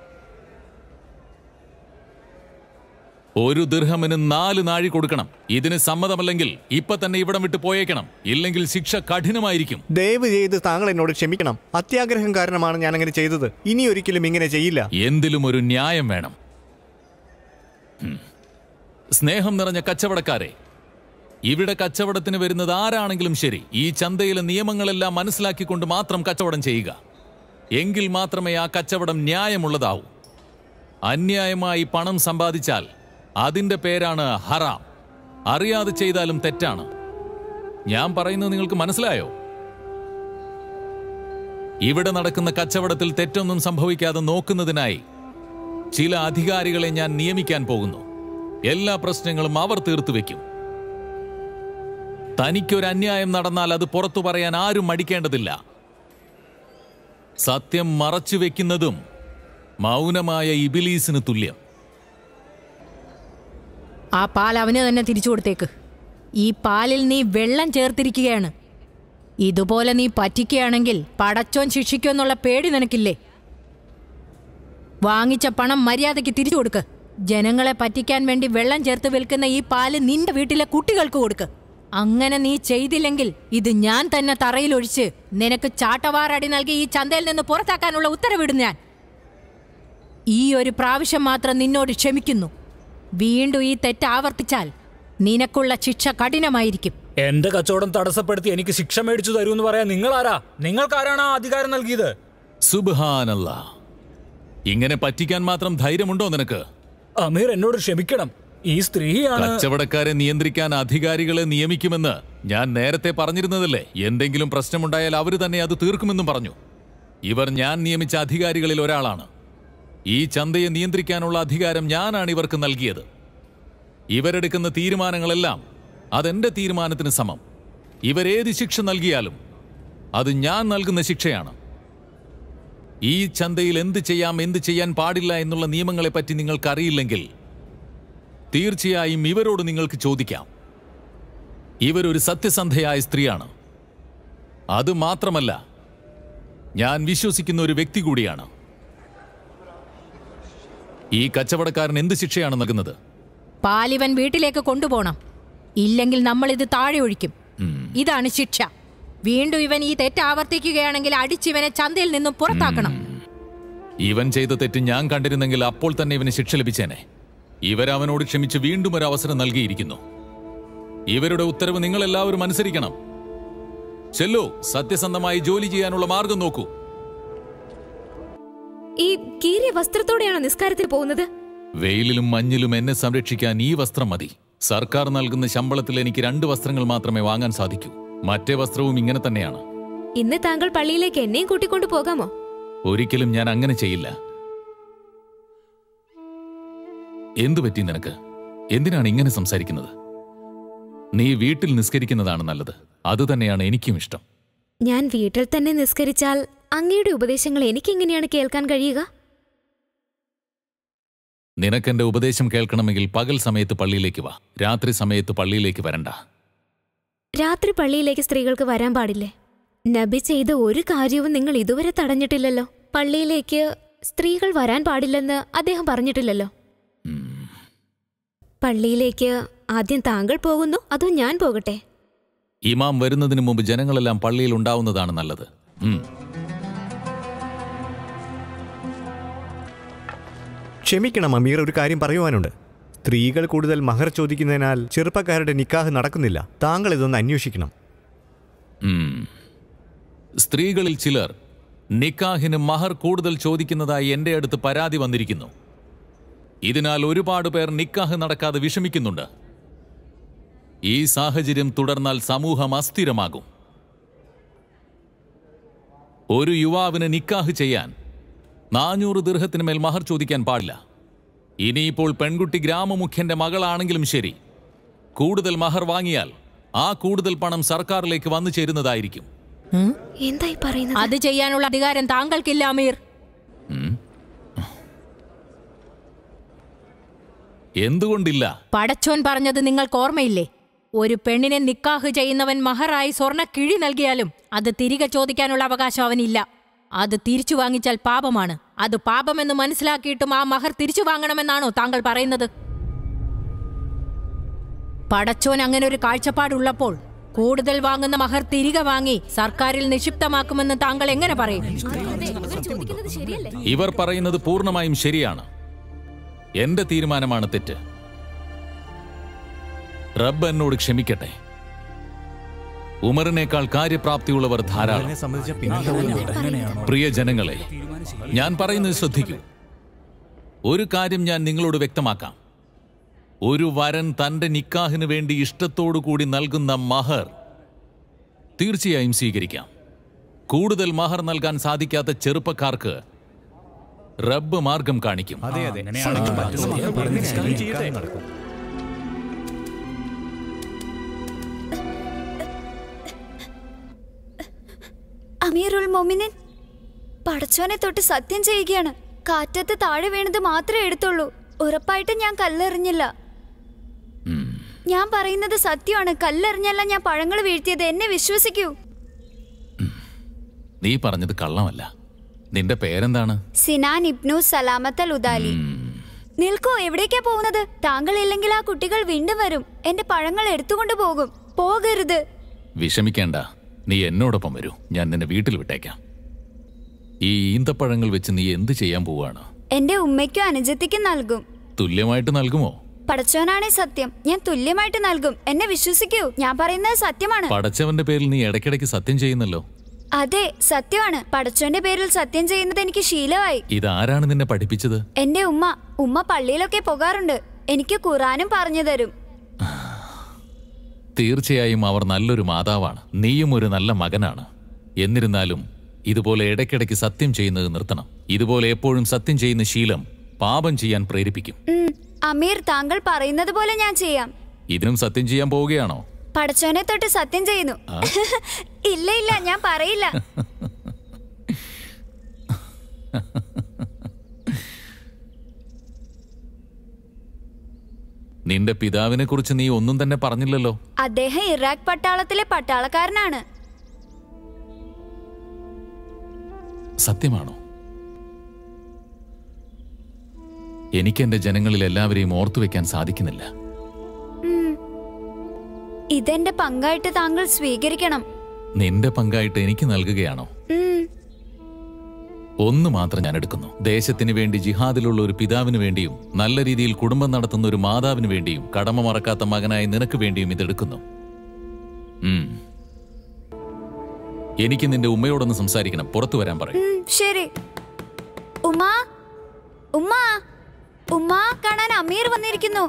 ഒരു ദീർഘമിന് നാല് നാഴി കൊടുക്കണം ഇതിന് സമ്മതമല്ലെങ്കിൽ ഇപ്പൊ തന്നെ ഇവിടം വിട്ട് പോയേക്കണം ഇല്ലെങ്കിൽ ശിക്ഷ കഠിനമായിരിക്കും ദയവ് ചെയ്ത് താങ്കൾ എന്നോട് ക്ഷമിക്കണം അത്യാഗ്രഹം കാരണമാണ് ഞാൻ അങ്ങനെ ചെയ്തത് ഇനി ഒരിക്കലും ഇങ്ങനെ ചെയ്യില്ല എന്തിലും ഒരു ന്യായം വേണം ഉം. സ്നേഹം നിറഞ്ഞ കച്ചവടക്കാരെ ഇവിടെ കച്ചവടത്തിന് വരുന്നത് ആരാണെങ്കിലും ശരി ഈ ചന്തയിലെ നിയമങ്ങളെല്ലാം മനസ്സിലാക്കിക്കൊണ്ട് മാത്രം കച്ചവടം ചെയ്യുക എങ്കിൽ മാത്രമേ ആ കച്ചവടം ന്യായമുള്ളതാവൂ അന്യായമായി പണം സമ്പാദിച്ചാൽ അതിന്റെ പേരാണ് ഹറാം അറിയാതെ ചെയ്താലും തെറ്റാണ് ഞാൻ പറയുന്നത് നിങ്ങൾക്ക് മനസ്സിലായോ ഇവിടെ നടക്കുന്ന കച്ചവടത്തിൽ തെറ്റൊന്നും സംഭവിക്കാതെ നോക്കുന്നതിനായി ചില അധികാരികളെ ഞാൻ നിയമിക്കാൻ പോകുന്നു എല്ലാ പ്രശ്നങ്ങളും അവർ തീർത്തു വെക്കും തനിക്കൊരു അന്യായം നടന്നാൽ അത് പുറത്തു പറയാൻ ആരും മടിക്കേണ്ടതില്ല സത്യം മറച്ചു വെക്കുന്നതും മൗനമായ ഇബിലീസിന് തുല്യം ആ പാൽ അവന് തന്നെ തിരിച്ചു കൊടുത്തേക്ക് ഈ പാലിൽ നീ വെള്ളം ചേർത്തിരിക്കുകയാണ് ഇതുപോലെ നീ പറ്റിക്കുകയാണെങ്കിൽ പടച്ചോൻ ശിക്ഷിക്കുമെന്നുള്ള പേടി നിനക്കില്ലേ വാങ്ങിച്ച പണം മര്യാദയ്ക്ക് തിരിച്ചു കൊടുക്ക് ജനങ്ങളെ പറ്റിക്കാൻ വേണ്ടി വെള്ളം ചേർത്ത് വിൽക്കുന്ന ഈ പാല് നിന്റെ വീട്ടിലെ കുട്ടികൾക്ക് കൊടുക്ക് അങ്ങനെ നീ ചെയ്തില്ലെങ്കിൽ ഇത് ഞാൻ തന്നെ തറയിലൊഴിച്ച് നിനക്ക് ചാട്ടവാറടി നൽകി ഈ ചന്തയിൽ നിന്ന് പുറത്താക്കാനുള്ള ഉത്തരവിടും ഞാൻ ഈ ഒരു പ്രാവശ്യം മാത്രം നിന്നോട് ക്ഷമിക്കുന്നു വീണ്ടും ഈ തെറ്റ് ആവർത്തിച്ചാൽ നിനക്കുള്ള ശിക്ഷ കഠിനമായിരിക്കും എന്റെ കച്ചവടം തടസ്സപ്പെടുത്തി എനിക്ക് ശിക്ഷ മേടിച്ചു തരൂ എന്ന് പറയാൻ നിങ്ങളാരാ നിങ്ങൾക്കാരാണ് ആ അധികാരം നൽകിയത് സുബാനല്ല ഇങ്ങനെ പറ്റിക്കാൻ മാത്രം ധൈര്യമുണ്ടോ നിനക്ക് അമീർ എന്നോട് ക്ഷമിക്കണം ഈ സ്ത്രീയാണ് കച്ചവടക്കാരെ നിയന്ത്രിക്കാൻ അധികാരികളെ നിയമിക്കുമെന്ന് ഞാൻ നേരത്തെ പറഞ്ഞിരുന്നതല്ലേ എന്തെങ്കിലും പ്രശ്നമുണ്ടായാൽ അവര് തന്നെ അത് തീർക്കുമെന്നും പറഞ്ഞു ഇവർ ഞാൻ നിയമിച്ച അധികാരികളിൽ ഒരാളാണ് ഈ ചന്തയെ നിയന്ത്രിക്കാനുള്ള അധികാരം ഞാനാണ് ഇവർക്ക് നൽകിയത് ഇവരെടുക്കുന്ന തീരുമാനങ്ങളെല്ലാം അതെന്റെ തീരുമാനത്തിന് സമം ഇവരേത് ശിക്ഷ നൽകിയാലും അത് ഞാൻ നൽകുന്ന ശിക്ഷയാണ് ഈ ചന്തയിൽ എന്ത് ചെയ്യാം എന്ത് ചെയ്യാൻ പാടില്ല എന്നുള്ള നിയമങ്ങളെപ്പറ്റി നിങ്ങൾക്കറിയില്ലെങ്കിൽ തീർച്ചയായും ഇവരോട് നിങ്ങൾക്ക് ചോദിക്കാം ഇവരൊരു സത്യസന്ധയായ സ്ത്രീയാണ് അത് മാത്രമല്ല ഞാൻ വിശ്വസിക്കുന്ന ഒരു വ്യക്തി കൂടിയാണ് ഈ കച്ചവടക്കാരൻ എന്ത് ശിക്ഷയാണ് നൽകുന്നത് പാലിവൻ വീട്ടിലേക്ക് കൊണ്ടുപോകണം ഇല്ലെങ്കിൽ നമ്മൾ ഇത് താഴെ ഒഴിക്കും ഇതാണ് ശിക്ഷ വീണ്ടും ഇവൻ ഈ തെറ്റ് ആവർത്തിക്കുകയാണെങ്കിൽ അടിച്ചിവനെ ചന്തയിൽ നിന്നും പുറത്താക്കണം ഇവൻ ചെയ്ത തെറ്റ് ഞാൻ കണ്ടിരുന്നെങ്കിൽ അപ്പോൾ തന്നെ ഇവന് ശിക്ഷ ലഭിച്ചേനെ ഇവരവനോട് ക്ഷമിച്ച് വീണ്ടും ഒരു അവസരം നൽകിയിരിക്കുന്നു ഇവരുടെ ഉത്തരവ് നിങ്ങൾ എല്ലാവരും അനുസരിക്കണം ചെല്ലു സത്യസന്ധമായി ജോലി ചെയ്യാനുള്ള മാർഗം നോക്കൂ ഈ കീറിയ വസ്ത്രത്തോടെയാണ് നിസ്കാരത്തിന് പോകുന്നത് വെയിലിലും മഞ്ഞിലും എന്നെ സംരക്ഷിക്കാൻ ഈ വസ്ത്രം മതി സർക്കാർ നൽകുന്ന ശമ്പളത്തിൽ എനിക്ക് രണ്ട് വസ്ത്രങ്ങൾ മാത്രമേ വാങ്ങാൻ സാധിക്കൂ മറ്റേ വസ്ത്രവും ഇങ്ങനെ തന്നെയാണ് ഇന്ന് താങ്കൾ പള്ളിയിലേക്ക് എന്നെയും കൂട്ടിക്കൊണ്ടു പോകാമോ ഒരിക്കലും ഞാൻ അങ്ങനെ ചെയ്യില്ല എന്തു പറ്റി നിനക്ക് എന്തിനാണ് ഇങ്ങനെ സംസാരിക്കുന്നത് നീ വീട്ടിൽ നിസ്കരിക്കുന്നതാണ് നല്ലത് അതുതന്നെയാണ് എനിക്കും ഇഷ്ടം ഞാൻ വീട്ടിൽ തന്നെ നിസ്കരിച്ചാൽ അങ്ങയുടെ ഉപദേശങ്ങൾ എനിക്കെങ്ങനെയാണ് കേൾക്കാൻ കഴിയുക നിനക്കെന്റെ ഉപദേശം കേൾക്കണമെങ്കിൽ പകൽ സമയത്ത് പള്ളിയിലേക്ക് വാ രാത്രി സമയത്ത് പള്ളിയിലേക്ക് വരണ്ട രാത്രി പള്ളിയിലേക്ക് സ്ത്രീകൾക്ക് വരാൻ പാടില്ലേ നബി ചെയ്ത ഒരു കാര്യവും നിങ്ങൾ ഇതുവരെ തടഞ്ഞിട്ടില്ലല്ലോ പള്ളിയിലേക്ക് സ്ത്രീകൾ വരാൻ പാടില്ലെന്ന് അദ്ദേഹം പറഞ്ഞിട്ടില്ലല്ലോ പള്ളിയിലേക്ക് ആദ്യം താങ്കൾ പോകുന്നു അതോ ഞാൻ പോകട്ടെ ഇമാം വരുന്നതിന് മുമ്പ് ജനങ്ങളെല്ലാം പള്ളിയിൽ ഉണ്ടാവുന്നതാണ് നല്ലത് ഉം. ക്ഷമിക്കണം അമീർ ഒരു കാര്യം പറയുവാനുണ്ട് സ്ത്രീകൾ കൂടുതൽ മഹർ ചോദിക്കുന്നതിനാൽ ചെറുപ്പക്കാരുടെ നിക്കാഹ് നടക്കുന്നില്ല താങ്കൾ ഇതൊന്ന് അന്വേഷിക്കണം ഉം. സ്ത്രീകളിൽ ചിലർ നിക്കാഹിന് മഹർ കൂടുതൽ ചോദിക്കുന്നതായി എന്റെ അടുത്ത് പരാതി വന്നിരിക്കുന്നു ഇതിനാൽ ഒരുപാട് പേർ നിക്കാഹ് നടക്കാതെ വിഷമിക്കുന്നുണ്ട് ഈ സാഹചര്യം തുടർന്നാൽ സമൂഹം അസ്ഥിരമാകും ഒരു യുവാവിന് നിക്കാഹ് ചെയ്യാൻ നാനൂറ് ദീർഘത്തിന് മേൽ മഹർ ചോദിക്കാൻ പാടില്ല ഇനിയിപ്പോൾ പെൺകുട്ടി ഗ്രാമമുഖ്യന്റെ മകളാണെങ്കിലും ശരി കൂടുതൽ മഹർ വാങ്ങിയാൽ ആ കൂടുതൽ പണം സർക്കാരിലേക്ക് വന്നു ചേരുന്നതായിരിക്കും ഉം? എന്തായി പറയുന്നത് അത് ചെയ്യാനുള്ള അധികാരം താങ്കൾക്കില്ല അമീർ എന്തുകൊണ്ടില്ല പടച്ചോൻ പറഞ്ഞത് നിങ്ങൾക്ക് ഓർമ്മയില്ലേ ഒരു പെണ്ണിനെ നിക്കാഹ് ചെയ്യുന്നവൻ മഹറായി സ്വർണ്ണ കിഴി നൽകിയാലും അത് തിരികെ ചോദിക്കാനുള്ള അവകാശം അവനില്ല അത് തിരിച്ചു വാങ്ങിച്ചാൽ പാപമാണ് അത് പാപമെന്ന് മനസ്സിലാക്കിയിട്ടും ആ മഹർ തിരിച്ചു വാങ്ങണമെന്നാണോ താങ്കൾ പറയുന്നത് പടച്ചോൻ അങ്ങനെ ഒരു കാഴ്ചപ്പാടുള്ളപ്പോൾ കൂടുതൽ വാങ്ങുന്ന മഹർ തിരികെ വാങ്ങി സർക്കാരിൽ നിക്ഷിപ്തമാക്കുമെന്ന് താങ്കൾ എങ്ങനെ പറയും ചോദിക്കുന്നത് ശരിയല്ലേ ഇവർ പറയുന്നത് പൂർണ്ണമായും ശരിയാണ് എന്റെ തീരുമാനമാണ് തെറ്റ് റബ്ബ് എന്നോട് ക്ഷമിക്കട്ടെ ഉമറിനേക്കാൾ കാര്യപ്രാപ്തിയുള്ളവർ ധാരാളം പ്രിയ ജനങ്ങളെ ഞാൻ പറയുന്നത് ശ്രദ്ധിക്കൂ ഒരു കാര്യം ഞാൻ നിങ്ങളോട് വ്യക്തമാക്കാം ഒരു വരൻ തന്റെ നിക്കാഹിന് വേണ്ടി ഇഷ്ടത്തോടു കൂടി നൽകുന്ന മഹർ തീർച്ചയായും സ്വീകരിക്കാം കൂടുതൽ മഹർ നൽകാൻ സാധിക്കാത്ത ചെറുപ്പക്കാർക്ക് റബ്ബ് മാർഗം കാണിക്കും അതെ അതെ അമീറുൽ മൊമിനൻ പടച്ചോനെ തൊട്ട് സത്യം ചെയ്യുകയാണ് കാറ്റത്ത് താഴെ വീണത് മാത്രമേ എടുത്തുള്ളൂ ഉറപ്പായിട്ട് ഞാൻ കല്ലെറിഞ്ഞില്ല ഞാൻ പറയുന്നത് സത്യമാണ് കല്ലെറിഞ്ഞല്ല ഞാൻ പഴങ്ങൾ വീഴ്ത്തിയത് എന്നെ വിശ്വസിക്കൂ നീ പറഞ്ഞത് കള്ളമല്ല നിന്റെ പേരെന്താണ് സിനാൻ ഇബ്നു സലാമത്ത് അൽ ഉദാലി നിൽക്കൂ എവിടേക്കാ പോകുന്നത് താങ്കൾ ഇല്ലെങ്കിൽ ആ കുട്ടികൾ വീണ്ടും വരും എന്റെ പഴങ്ങൾ എടുത്തുകൊണ്ട് പോകും പോകരുത് വിഷമിക്കേണ്ട നീ എന്നോടൊപ്പം വരൂ ഞാൻ നിന്നെ വീട്ടിൽ വിട്ടേക്കാം ഈ ഈന്തപ്പഴങ്ങൾ വെച്ച് നീ എന്ത് ചെയ്യാൻ പോവാണ് എന്റെ ഉമ്മയ്ക്കും അനുജത്തിക്കും നൽകും തുല്യമായിട്ട് നൽകുമോ പടച്ചോനാണേ സത്യം ഞാൻ തുല്യമായിട്ട് നൽകും എന്നെ വിശ്വസിക്കൂ ഞാൻ പറയുന്നത് സത്യമാണ് പടച്ചവന്റെ പേരിൽ നീ ഇടയ്ക്കിടയ്ക്ക് സത്യം ചെയ്യുന്നല്ലോ അതെ സത്യമാണ് പടച്ചോന്റെ പേരിൽ സത്യം ചെയ്യുന്നത് എനിക്ക് ശീലമായി ഇതാരാണ് നിന്നെ പഠിപ്പിച്ചത് എന്റെ ഉമ്മ ഉമ്മ പള്ളിയിലൊക്കെ പോകാറുണ്ട് എനിക്ക് ഖുറാനും പറഞ്ഞു തരും തീർച്ചയായും അവർ നല്ലൊരു മാതാവാണ് നീയും ഒരു നല്ല മകനാണ് എന്നിരുന്നാലും ഇതുപോലെ ഇടയ്ക്കിടയ്ക്ക് സത്യം ചെയ്യുന്നത് നിർത്തണം ഇതുപോലെ എപ്പോഴും സത്യം ചെയ്യുന്ന ശീലം പാപം ചെയ്യാൻ പ്രേരിപ്പിക്കും ഉം, അമീർ താങ്കൾ പറയുന്നത് പോലെ ഞാൻ ചെയ്യാം ഇതിനും സത്യം ചെയ്യാൻ പോവുകയാണോ പടച്ചോനെ തൊട്ട് സത്യം ചെയ്യുന്നു ഇല്ല ഇല്ല ഞാൻ പറയില്ല നിന്റെ പിതാവിനെ കുറിച്ച് നീ ഒന്നും തന്നെ പറഞ്ഞില്ലല്ലോ അദ്ദേഹം ഇറാഖ് പട്ടാളത്തിലെ പട്ടാളക്കാരനാണ് സത്യമാണോ എനിക്ക് എന്റെ ജനങ്ങളിൽ എല്ലാവരെയും ഓർത്തു വെക്കാൻ സാധിക്കുന്നില്ല ഉം. ഇതെന്റെ പങ്കായിട്ട് താങ്കൾ സ്വീകരിക്കണം നിന്റെ പങ്കായിട്ട് എനിക്ക് നൽകുകയാണോ ഉം. ഒന്ന് മാത്രം ഞാൻ എടുക്കുന്നു ദേശത്തിന് വേണ്ടി ജിഹാദിലുള്ള ഒരു പിതാവിന് വേണ്ടിയും നല്ല രീതിയിൽ കുടുംബം നടത്തുന്ന ഒരു മാതാവിന് വേണ്ടിയും കടമ മറക്കാത്ത മകനായി നിനക്ക് വേണ്ടിയും ഇതെടുക്കുന്നു ഉം. എനിക്ക് നിന്റെ ഉമ്മയോടൊന്ന് സംസാരിക്കണം പുറത്തു വരാൻ പറയും ഉം, ശരി ഉമ്മ ഉമ്മ ഉമ്മ കാണാൻ അമീർ വന്നിരിക്കുന്നു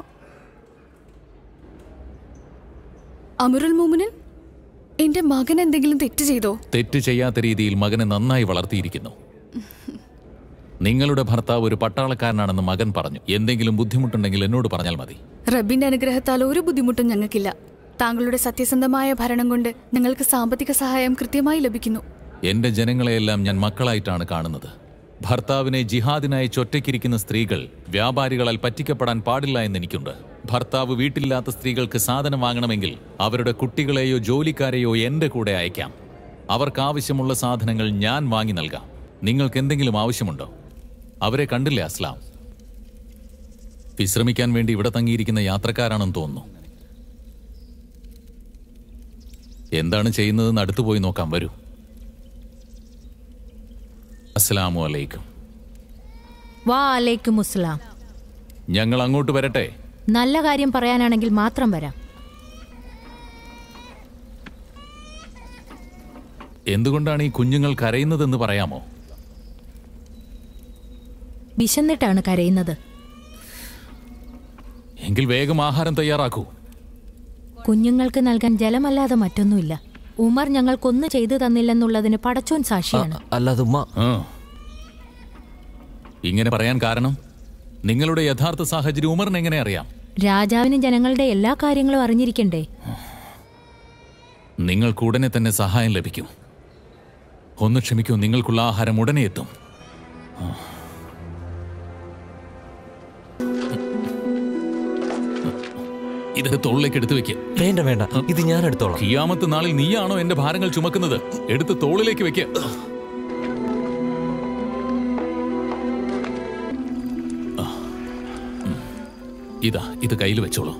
അമറുൽ മോമിനൻ എന്റെ മകൻ എന്തെങ്കിലും തെറ്റ് ചെയ്തോ തെറ്റ് ചെയ്യാത്ത രീതിയിൽ മകനെ നന്നായി വളർത്തിയിരിക്കുന്നു നിങ്ങളുടെ ഭർത്താവ് ഒരു പട്ടാളക്കാരനാണെന്ന് മകൻ പറഞ്ഞു എന്തെങ്കിലും ബുദ്ധിമുട്ടുണ്ടെങ്കിൽ എന്നോട് പറഞ്ഞാൽ മതി റബ്ബിന്റെ അനുഗ്രഹത്താൽ ഒരു ബുദ്ധിമുട്ടും ഞങ്ങൾക്കില്ല താങ്കളുടെ സത്യസന്ധമായ ഭരണം കൊണ്ട് ഞങ്ങൾക്ക് സാമ്പത്തിക സഹായം കൃത്യമായി ലഭിക്കുന്നു എന്റെ ജനങ്ങളെയെല്ലാം ഞാൻ മക്കളായിട്ടാണ് കാണുന്നത് ഭർത്താവിനെ ജിഹാദിനായി ചൊറ്റയ്ക്കിരിക്കുന്ന സ്ത്രീകൾ വ്യാപാരികളാൽ പറ്റിക്കപ്പെടാൻ പാടില്ല എന്ന് എനിക്കുണ്ട് ഭർത്താവ് വീട്ടിലില്ലാത്ത സ്ത്രീകൾക്ക് സാധനം വാങ്ങണമെങ്കിൽ അവരുടെ കുട്ടികളെയോ ജോലിക്കാരെയോ എന്റെ കൂടെ അയക്കാം അവർക്ക് ആവശ്യമുള്ള സാധനങ്ങൾ ഞാൻ വാങ്ങി നൽകാം നിങ്ങൾക്ക് എന്തെങ്കിലും ആവശ്യമുണ്ടോ അവരെ കണ്ടില്ലേ അസ്ലാം വിശ്രമിക്കാൻ വേണ്ടി ഇവിടെ തങ്ങിയിരിക്കുന്ന യാത്രക്കാരാണെന്ന് തോന്നുന്നു എന്താണ് ചെയ്യുന്നതെന്ന് അടുത്തു പോയി നോക്കാം വരൂ അസ്സലാമു അലൈക്കും വാ അലൈക്കും മുസ്ലാം ഞങ്ങൾ അങ്ങോട്ട് വരട്ടെ നല്ല കാര്യം പറയാനാണെങ്കിൽ മാത്രം വരാം എന്തുകൊണ്ടാണ് ഈ കുഞ്ഞുങ്ങൾ കരയുന്നതെന്ന് പറയാമോ വിശന്നിട്ടാണ് കരയുന്നത് എങ്കിൽ വേഗം ആഹാരം തയ്യാറാക്കൂ കുഞ്ഞുങ്ങൾക്ക് നൽകാൻ ജലമല്ലാതെ മറ്റൊന്നുമില്ല ഉമർ ഞങ്ങൾക്കൊന്നും ചെയ്തു തന്നില്ലെന്നുള്ളതിന് പടച്ചോൻ സാക്ഷിയാണ് അല്ലാതെ ഉമ്മ ആ. ഇങ്ങനെ പറയാൻ കാരണം നിങ്ങളുടെ യഥാർത്ഥ സാഹചര്യം ഉമറിന് എങ്ങനെ അറിയാം രാജാവിന് ജനങ്ങളുടെ എല്ലാ കാര്യങ്ങളും അറിഞ്ഞിരിക്കണ്ടേ നിങ്ങൾക്ക് ഉടനെ തന്നെ സഹായം ലഭിക്കും ഒന്ന് ക്ഷമിക്കൂ നിങ്ങൾക്കുള്ള ആഹാരം ഉടനെ എത്തും ഇത് തോളിലേക്ക് എടുത്തു വെക്ക് വേണ്ട വേണ്ട ഇത് ഞാൻ എടുത്തോളാം ഖിയാമത്ത് നാളിൽ നീയാണോ എന്റെ ഭാരങ്ങൾ ചുമക്കുന്നത് എടുത്ത് തോളിലേക്ക് വെക്ക് ആ. ഉം. ഇതാ ഇത് കയ്യിൽ വെച്ചോളൂ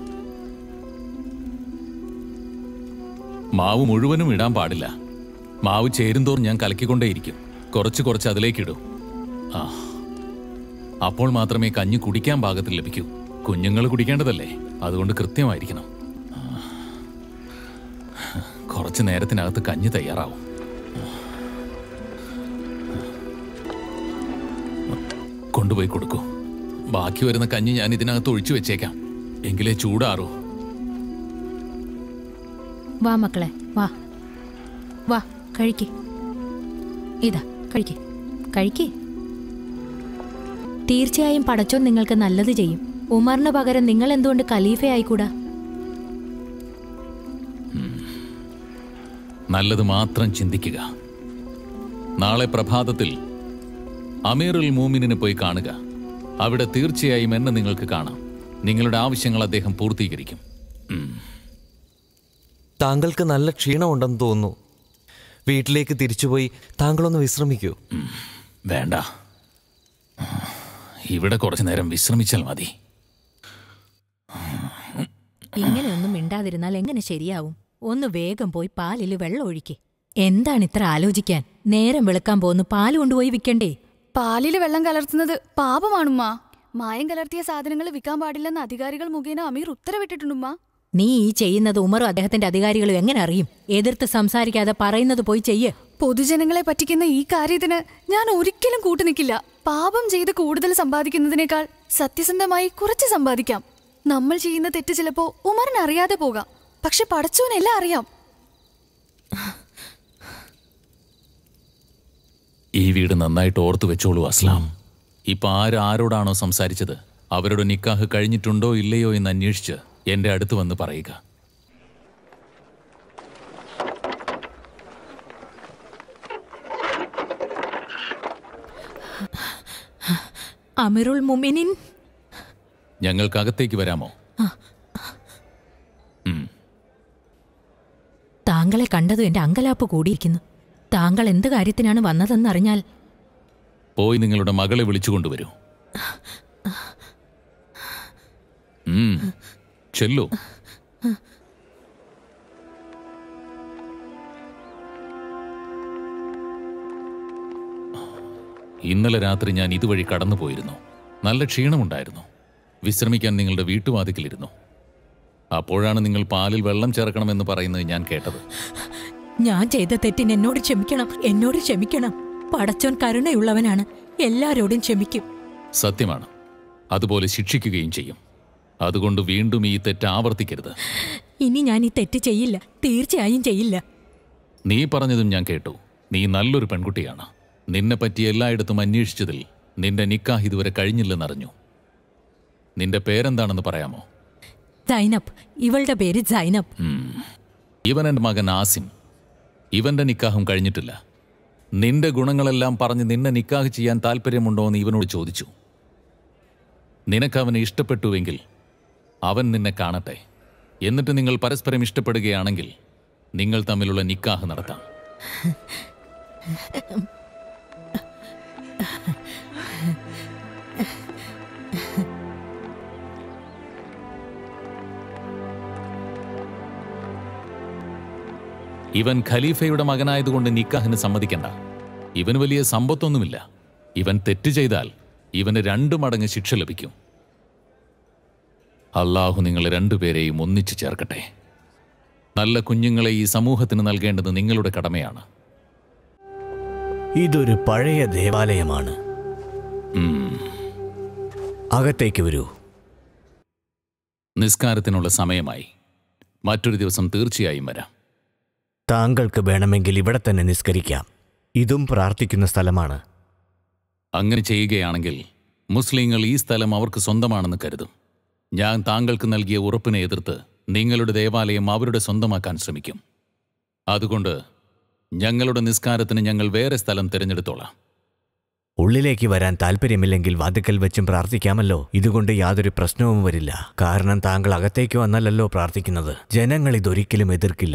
മാവ് മുഴുവനും ഇടാൻ പാടില്ല മാവ് ചേരുന്തോറും ഞാൻ കലക്കിക്കൊണ്ടേയിരിക്കും കുറച്ച് കുറച്ച് അതിലേക്ക് ഇടൂ ആ അപ്പോൾ മാത്രമേ കഞ്ഞി കുടിക്കാൻ പാകത്തിൽ ലഭിക്കൂ കുഞ്ഞുങ്ങൾ കുടിക്കേണ്ടതല്ലേ അതുകൊണ്ട് കൃത്യമായിരിക്കണം ആ. കുറച്ച് നേരത്തിനകത്ത് കഞ്ഞി തയ്യാറാവും കൊണ്ടുപോയി കൊടുക്കൂ ബാക്കി വരുന്ന കഞ്ഞി ഞാൻ ഇതിനകത്ത് ഒഴിച്ചു വെച്ചേക്കാം എങ്കിലേ ചൂടാറൂ വാ മക്കളെ വാ വാ കഴിക്ക് ഇതാ കഴിക്ക് കഴിക്ക് തീർച്ചയായും പടച്ചോൻ നിങ്ങൾക്ക് നല്ലത് ചെയ്യും ഉമറിന് പകരം നിങ്ങൾ എന്തുകൊണ്ട് ഖലീഫയായിക്കൂടാ നല്ലത് മാത്രം ചിന്തിക്കുക നാളെ പ്രഭാതത്തിൽ അമീറുൽ മൂമിനിന് പോയി കാണുക അവിടെ തീർച്ചയായും എന്നെ നിങ്ങൾക്ക് കാണാം നിങ്ങളുടെ ആവശ്യങ്ങൾ അദ്ദേഹം പൂർത്തീകരിക്കും താങ്കൾക്ക് നല്ല ക്ഷീണമുണ്ടെന്ന് തോന്നുന്നു വീട്ടിലേക്ക് തിരിച്ചുപോയി താങ്കളൊന്ന് വിശ്രമിക്കൂ വേണ്ട ഇവിടെ കുറച്ചു നേരം വിശ്രമിച്ചാൽ മതി ഇങ്ങനെയൊന്നും മിണ്ടാതിരുന്നാൽ എങ്ങനെ ശരിയാവും ഒന്ന് വേഗം പോയി പാലിൽ വെള്ളം ഒഴിക്ക് എന്താണ് ഇത്ര ആലോചിക്കാൻ നേരം വെളുക്കാൻ പോന്ന് പാല് കൊണ്ടുപോയി വിൽക്കണ്ടേ പാലില് വെള്ളം കലർത്തുന്നത് പാപമാണുമ്മ മായം കലർത്തിയ സാധനങ്ങൾ വിൽക്കാൻ പാടില്ലെന്ന് അധികാരികൾ മുഖേന അമീർ ഉത്തരവിട്ടിട്ടുണ്ടുമ്മ നീ ഈ ചെയ്യുന്നത് ഉമറും അദ്ദേഹത്തിന്റെ അധികാരികളും എങ്ങനെ അറിയും എതിർത്ത് സംസാരിക്കാതെ പറയുന്നത് പോയി ചെയ്യ് പൊതുജനങ്ങളെ പറ്റിക്കുന്ന ഈ കാര്യത്തിന് ഞാൻ ഒരിക്കലും കൂട്ടുനിൽക്കില്ല പാപം ചെയ്ത് കൂടുതൽ സമ്പാദിക്കുന്നതിനേക്കാൾ സത്യസന്ധമായി കുറച്ച് സമ്പാദിക്കാം നമ്മൾ ചെയ്യുന്ന തെറ്റ് ചിലപ്പോ ഉമറിന് അറിയാതെ പോകാം പക്ഷെ പടച്ചോനെല്ലാം അറിയാം ഈ വീട് നന്നായിട്ട് ഓർത്തു വെച്ചോളൂ അസ്ലാം ഇപ്പൊ ആര് ആരോടാണോ സംസാരിച്ചത് അവരുടെ നിക്കാഹ് കഴിഞ്ഞിട്ടുണ്ടോ ഇല്ലയോ എന്ന് അന്വേഷിച്ച് എന്റെ അടുത്ത് വന്ന് പറയുക അമിറുൽ മുമിനിൻ ഞങ്ങൾക്ക് അകത്തേക്ക് വരാമോ താങ്കളെ കണ്ടതും എന്റെ അങ്കലാപ്പ് കൂടിയിരിക്കുന്നു താങ്കൾ എന്ത് കാര്യത്തിനാണ് വന്നതെന്നറിഞ്ഞാൽ പോയി നിങ്ങളുടെ മകളെ വിളിച്ചുകൊണ്ടുവരൂ ഉം, ചെല്ലു ഇന്നലെ രാത്രി ഞാൻ ഇതുവഴി കടന്നു പോയിരുന്നു നല്ല ക്ഷീണമുണ്ടായിരുന്നു വിശ്രമിക്കാൻ നിങ്ങളുടെ വീട്ടുവാതിക്കലിരുന്നു അപ്പോഴാണ് നിങ്ങൾ പാലിൽ വെള്ളം ചേർക്കണമെന്ന് പറയുന്നത് ഞാൻ കേട്ടത് ഞാൻ ചെയ്ത തെറ്റിന് എന്നോട് ക്ഷമിക്കണം എന്നോട് ക്ഷമിക്കണം പടച്ചോൻ കരുണയുള്ളവനാണ് എല്ലാരോടും ക്ഷമിക്കും സത്യമാണ് അതുപോലെ ശിക്ഷിക്കുകയും ചെയ്യും അതുകൊണ്ട് വീണ്ടും ഈ തെറ്റ് ആവർത്തിക്കരുത് ഇനി ഞാൻ ഈ തെറ്റ് ചെയ്യില്ല തീർച്ചയായും ചെയ്യില്ല നീ പറഞ്ഞതും ഞാൻ കേട്ടു നീ നല്ലൊരു പെൺകുട്ടിയാണ് നിന്നെ പറ്റി എല്ലായിടത്തും അന്വേഷിച്ചതിൽ നിന്റെ നിക്കാഹ് ഇതുവരെ കഴിഞ്ഞില്ലെന്നറിഞ്ഞു നിന്റെ പേരെന്താണെന്ന് പറയാമോ സൈനബ് ഇവളുടെ പേര് സൈനബ് ഉം. ഇവൻ എൻ്റെ മകൻ ആസിം ഇവന്റെ നിക്കാഹും കഴിഞ്ഞിട്ടില്ല നിന്റെ ഗുണങ്ങളെല്ലാം പറഞ്ഞ് നിന്നെ നിക്കാഹ് ചെയ്യാൻ താല്പര്യമുണ്ടോ എന്ന് ഇവനോട് ചോദിച്ചു നിനക്ക് അവനെ ഇഷ്ടപ്പെട്ടുവെങ്കിൽ അവൻ നിന്നെ കാണട്ടെ എന്നിട്ട് നിങ്ങൾ പരസ്പരം ഇഷ്ടപ്പെടുകയാണെങ്കിൽ നിങ്ങൾ തമ്മിലുള്ള നിക്കാഹ് നടത്താം ഇവൻ ഖലീഫയുടെ മകനായതുകൊണ്ട് നിക്കാഹിന് സമ്മതിക്കണ്ട ഇവന് വലിയ സമ്പത്തൊന്നുമില്ല ഇവൻ തെറ്റ് ചെയ്താൽ ഇവന് രണ്ടു മടങ്ങ് ശിക്ഷ ലഭിക്കും അള്ളാഹു നിങ്ങൾ രണ്ടുപേരെയും ഒന്നിച്ചു ചേർക്കട്ടെ നല്ല കുഞ്ഞുങ്ങളെ ഈ സമൂഹത്തിന് നൽകേണ്ടത് നിങ്ങളുടെ കടമയാണ് ഇതൊരു പഴയ ദേവാലയമാണ് അകത്തേക്ക് വരൂ നിസ്കാരത്തിനുള്ള സമയമായി മറ്റൊരു ദിവസം തീർച്ചയായും വരാം താങ്കൾക്ക് വേണമെങ്കിൽ ഇവിടെ തന്നെ നിസ്കരിക്കാം ഇതും പ്രാർത്ഥിക്കുന്ന സ്ഥലമാണ് അങ്ങനെ ചെയ്യുകയാണെങ്കിൽ മുസ്ലിങ്ങൾ ഈ സ്ഥലം അവർക്ക് സ്വന്തമാണെന്ന് കരുതും ഞാൻ താങ്കൾക്ക് നൽകിയ ഉറപ്പിനെ എതിർത്ത് നിങ്ങളുടെ ദേവാലയം അവരുടെ സ്വന്തമാക്കാൻ ശ്രമിക്കും അതുകൊണ്ട് ഞങ്ങളുടെ നിസ്കാരത്തിന് ഞങ്ങൾ വേറെ സ്ഥലം തിരഞ്ഞെടുത്തോളാം ഉള്ളിലേക്ക് വരാൻ താല്പര്യമില്ലെങ്കിൽ വാതുക്കൽ വെച്ചും പ്രാർത്ഥിക്കാമല്ലോ ഇതുകൊണ്ട് യാതൊരു പ്രശ്നവും വരില്ല കാരണം താങ്കൾ അകത്തേക്ക് വന്നല്ലല്ലോ പ്രാർത്ഥിക്കുന്നത് ജനങ്ങൾ ഇതൊരിക്കലും എതിർക്കില്ല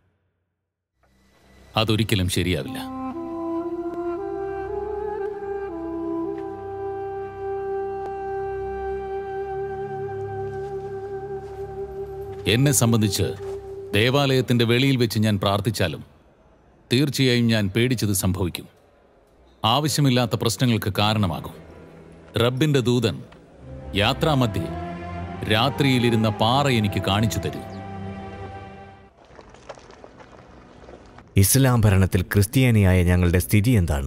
അതൊരിക്കലും ശരിയാവില്ല എന്നെ സംബന്ധിച്ച് ദേവാലയത്തിന്റെ വെളിയിൽ വെച്ച് ഞാൻ പ്രാർത്ഥിച്ചാലും തീർച്ചയായും ഞാൻ പേടിച്ചത് സംഭവിക്കും ആവശ്യമില്ലാത്ത പ്രശ്നങ്ങൾക്ക് കാരണമാകും റബ്ബിന്റെ ദൂതൻ യാത്രാമധ്യേ രാത്രിയിലിരുന്ന പാറ എനിക്ക് കാണിച്ചു തരും ഇസ്ലാം ഭരണത്തിൽ ക്രിസ്ത്യാനിയായ ഞങ്ങളുടെ സ്ഥിതി എന്താണ്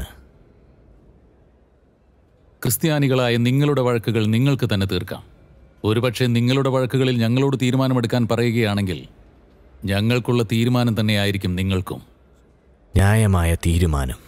ക്രിസ്ത്യാനികളായ നിങ്ങളുടെ വഴക്കുകൾ നിങ്ങൾക്ക് തന്നെ തീർക്കാം ഒരുപക്ഷെ നിങ്ങളുടെ വഴക്കുകളിൽ ഞങ്ങളോട് തീരുമാനമെടുക്കാൻ പറയുകയാണെങ്കിൽ ഞങ്ങൾക്കുള്ള തീരുമാനം തന്നെയായിരിക്കും നിങ്ങൾക്കും ന്യായമായ തീരുമാനം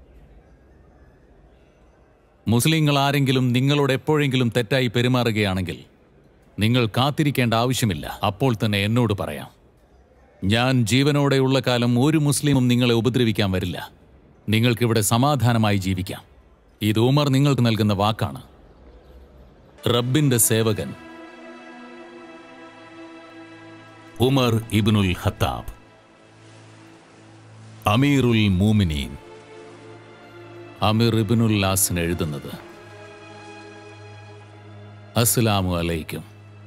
മുസ്ലിങ്ങൾ ആരെങ്കിലും നിങ്ങളോട് എപ്പോഴെങ്കിലും തെറ്റായി പെരുമാറുകയാണെങ്കിൽ നിങ്ങൾ കാത്തിരിക്കേണ്ട ആവശ്യമില്ല അപ്പോൾ തന്നെ എന്നോട് പറയാം ഞാൻ ജീവനോടെയുള്ള കാലം ഒരു മുസ്ലിമും നിങ്ങളെ ഉപദ്രവിക്കാൻ വരില്ല നിങ്ങൾക്കിവിടെ സമാധാനമായി ജീവിക്കാം ഇത് ഉമർ നിങ്ങൾക്ക് നൽകുന്ന വാക്കാണ് റബ്ബിന്റെ സേവകൻ ഉമർ ഇബ്നുൽ ഹത്താബ് അമീറുൽ മൂമിനീൻ അമീർ ഇബ്നുല്ലാസിന് എഴുതുന്നത് അസ്സലാമു അലൈക്കും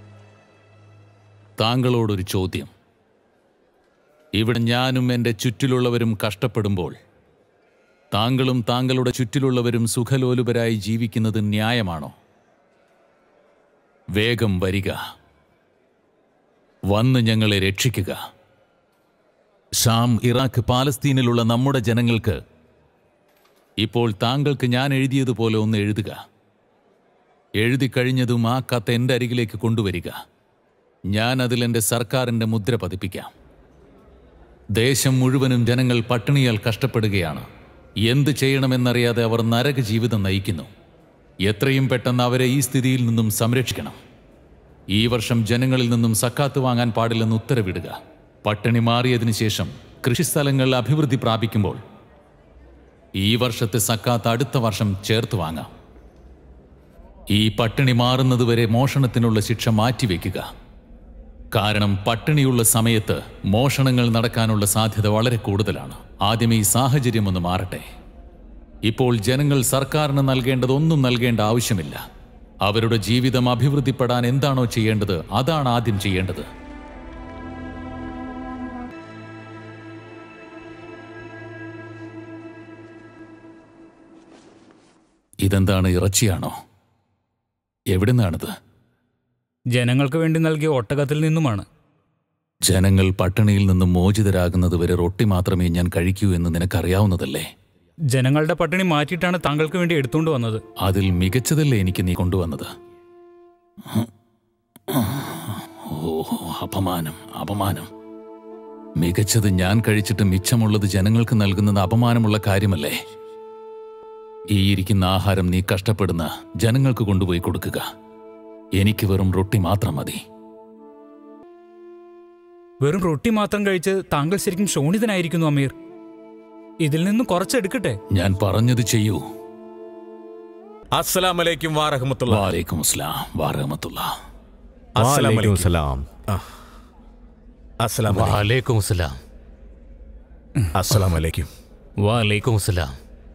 താങ്കളോടൊരു ചോദ്യം ഇവിടെ ഞാനും എൻ്റെ ചുറ്റിലുള്ളവരും കഷ്ടപ്പെടുമ്പോൾ താങ്കളും താങ്കളുടെ ചുറ്റിലുള്ളവരും സുഖലോലുപരായി ജീവിക്കുന്നത് ന്യായമാണോ വേഗം വരിക വന്ന് ഞങ്ങളെ രക്ഷിക്കുക ഷാം ഇറാഖ് പാലസ്തീനിലുള്ള നമ്മുടെ ജനങ്ങൾക്ക് ഇപ്പോൾ താങ്കൾക്ക് ഞാൻ എഴുതിയതുപോലെ ഒന്ന് എഴുതുക എഴുതി കഴിഞ്ഞതും ആ കത്ത് എൻ്റെ അരികിലേക്ക് കൊണ്ടുവരിക ഞാൻ അതിൽ എൻ്റെ സർക്കാരിൻ്റെ മുദ്ര പതിപ്പിക്കാം ദേശം മുഴുവനും ജനങ്ങൾ പട്ടിണിയാൽ കഷ്ടപ്പെടുകയാണ് എന്ത് ചെയ്യണമെന്നറിയാതെ അവർ നരക ജീവിതം നയിക്കുന്നു എത്രയും പെട്ടെന്ന് അവരെ ഈ സ്ഥിതിയിൽ നിന്നും സംരക്ഷിക്കണം ഈ വർഷം ജനങ്ങളിൽ നിന്നും സക്കാത്ത് വാങ്ങാൻ പാടില്ലെന്ന് ഉത്തരവിടുക പട്ടിണി മാറിയതിനു ശേഷം കൃഷിസ്ഥലങ്ങൾ അഭിവൃദ്ധി പ്രാപിക്കുമ്പോൾ ഈ വർഷത്തെ സക്കാത്ത് അടുത്ത വർഷം ചേർത്ത് വാങ്ങാം ഈ പട്ടിണി മാറുന്നതുവരെ മോഷണത്തിനുള്ള ശിക്ഷ മാറ്റിവെക്കുക കാരണം പട്ടിണിയുള്ള സമയത്ത് മോഷണങ്ങൾ നടക്കാനുള്ള സാധ്യത വളരെ കൂടുതലാണ് ആദ്യം ഈ സാഹചര്യം ഒന്ന് മാറട്ടെ ഇപ്പോൾ ജനങ്ങൾ സർക്കാരിന് നൽകേണ്ടതൊന്നും നൽകേണ്ട ആവശ്യമില്ല അവരുടെ ജീവിതം അഭിവൃദ്ധിപ്പെടാൻ എന്താണോ ചെയ്യേണ്ടത് അതാണ് ആദ്യം ചെയ്യേണ്ടത് ഇതെന്താണ് ഇറച്ചിയാണോ എവിടെ നിന്നാണിത് ജനങ്ങൾക്ക് വേണ്ടി നൽകിയ ഒട്ടകത്തിൽ നിന്നുമാണ് ജനങ്ങൾ പട്ടിണിയിൽ നിന്നും മോചിതരാകുന്നതുവരെ റൊട്ടി മാത്രമേ ഞാൻ കഴിക്കൂ എന്ന് നിനക്കറിയാവുന്നതല്ലേ ജനങ്ങളുടെ പട്ടിണി മാറ്റിയിട്ടാണ് താങ്കൾക്ക് വേണ്ടി എടുത്തുകൊണ്ട് വന്നത് അതിൽ മികച്ചതല്ലേ എനിക്ക് നീ കൊണ്ടുവന്നത് ഓ അപമാനം അപമാനം മികച്ചത് ഞാൻ കഴിച്ചിട്ട് മിച്ചമുള്ളത് ജനങ്ങൾക്ക് നൽകുന്നത് അപമാനമുള്ള കാര്യമല്ലേ ഈ ഇരിക്കുന്ന ആഹാരം നീ കഷ്ടപ്പെടുന്ന ജനങ്ങൾക്ക് കൊണ്ടുപോയി കൊടുക്കുക എനിക്ക് വെറും റൊട്ടി മാത്രം മതി വെറും റൊട്ടി മാത്രം കഴിച്ച് താങ്കൾ ശരിക്കും ശോണിതനായിരിക്കുന്നു അമീർ ഇതിൽ നിന്ന് കുറച്ചെടുക്കട്ടെ ഞാൻ പറഞ്ഞത് ചെയ്യൂ അസ്സലാമലൈക്കും വാറഹമത്തുള്ള വാലേക്കും അസ്സലാം വാറഹമത്തുള്ള വാലൈക്കും സലാം അസ്സലാം വാലേക്കും അസ്സലാം അസ്സലാമലൈക്കും വാലേക്കും അസ്സലാം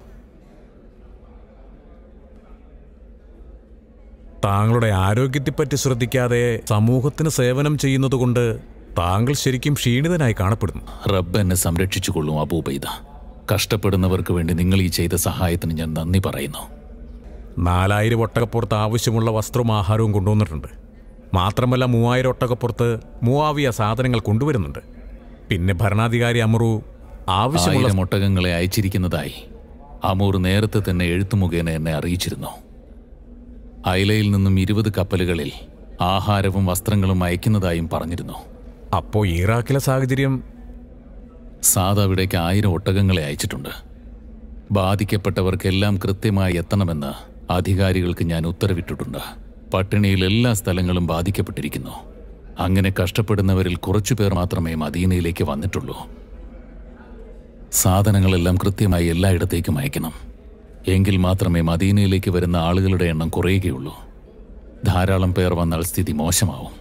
താങ്കളുടെ ആരോഗ്യത്തെപ്പറ്റി ശ്രദ്ധിക്കാതെ സമൂഹത്തിന് സേവനം ചെയ്യുന്നതുകൊണ്ട് താങ്കൾ ശരിക്കും ക്ഷീണിതനായി കാണപ്പെടുന്നു റബ്ബ് എന്നെ സംരക്ഷിച്ചുകൊള്ളും അബൂബൈദ കഷ്ടപ്പെടുന്നവർക്ക് വേണ്ടി നിങ്ങൾ ഈ ചെയ്ത സഹായത്തിന് ഞാൻ നന്ദി പറയുന്നു നാലായിരം ഒട്ടകപ്പുറത്ത് ആവശ്യമുള്ള വസ്ത്രവും ആഹാരവും കൊണ്ടുവന്നിട്ടുണ്ട് മാത്രമല്ല മൂവായിരം ഒട്ടകപ്പുറത്ത് മൂവാവിയ സാധനങ്ങൾ കൊണ്ടുവരുന്നുണ്ട് പിന്നെ ഭരണാധികാരി അമറു ആവശ്യമുള്ള ആയിരം ഒട്ടകങ്ങളെ അയച്ചിരിക്കുന്നതായി അമൂർ നേരത്തെ തന്നെ എഴുത്തു മുഖേന എന്നെ അറിയിച്ചിരുന്നു ഐലയിൽ നിന്നും ഇരുപത് കപ്പലുകളിൽ ആഹാരവും വസ്ത്രങ്ങളും അയക്കുന്നതായും പറഞ്ഞിരുന്നു അപ്പോ ഇറാഖിലെ സാഹചര്യം സാദ് അവിടേക്ക് ആയിരം ഒട്ടകങ്ങളെ അയച്ചിട്ടുണ്ട് ബാധിക്കപ്പെട്ടവർക്കെല്ലാം കൃത്യമായി എത്തണമെന്ന് അധികാരികൾക്ക് ഞാൻ ഉത്തരവിട്ടിട്ടുണ്ട് പട്ടിണിയിൽ എല്ലാ സ്ഥലങ്ങളും ബാധിക്കപ്പെട്ടിരിക്കുന്നു അങ്ങനെ കഷ്ടപ്പെടുന്നവരിൽ കുറച്ചു പേർ മാത്രമേ മദീനയിലേക്ക് വന്നിട്ടുള്ളൂ സാധനങ്ങളെല്ലാം കൃത്യമായി എല്ലായിടത്തേക്കും അയക്കണം എങ്കിൽ മാത്രമേ മദീനയിലേക്ക് വരുന്ന ആളുകളുടെ എണ്ണം കുറയുകയുള്ളൂ ധാരാളം പേർ വന്നാൽ സ്ഥിതി മോശമാവും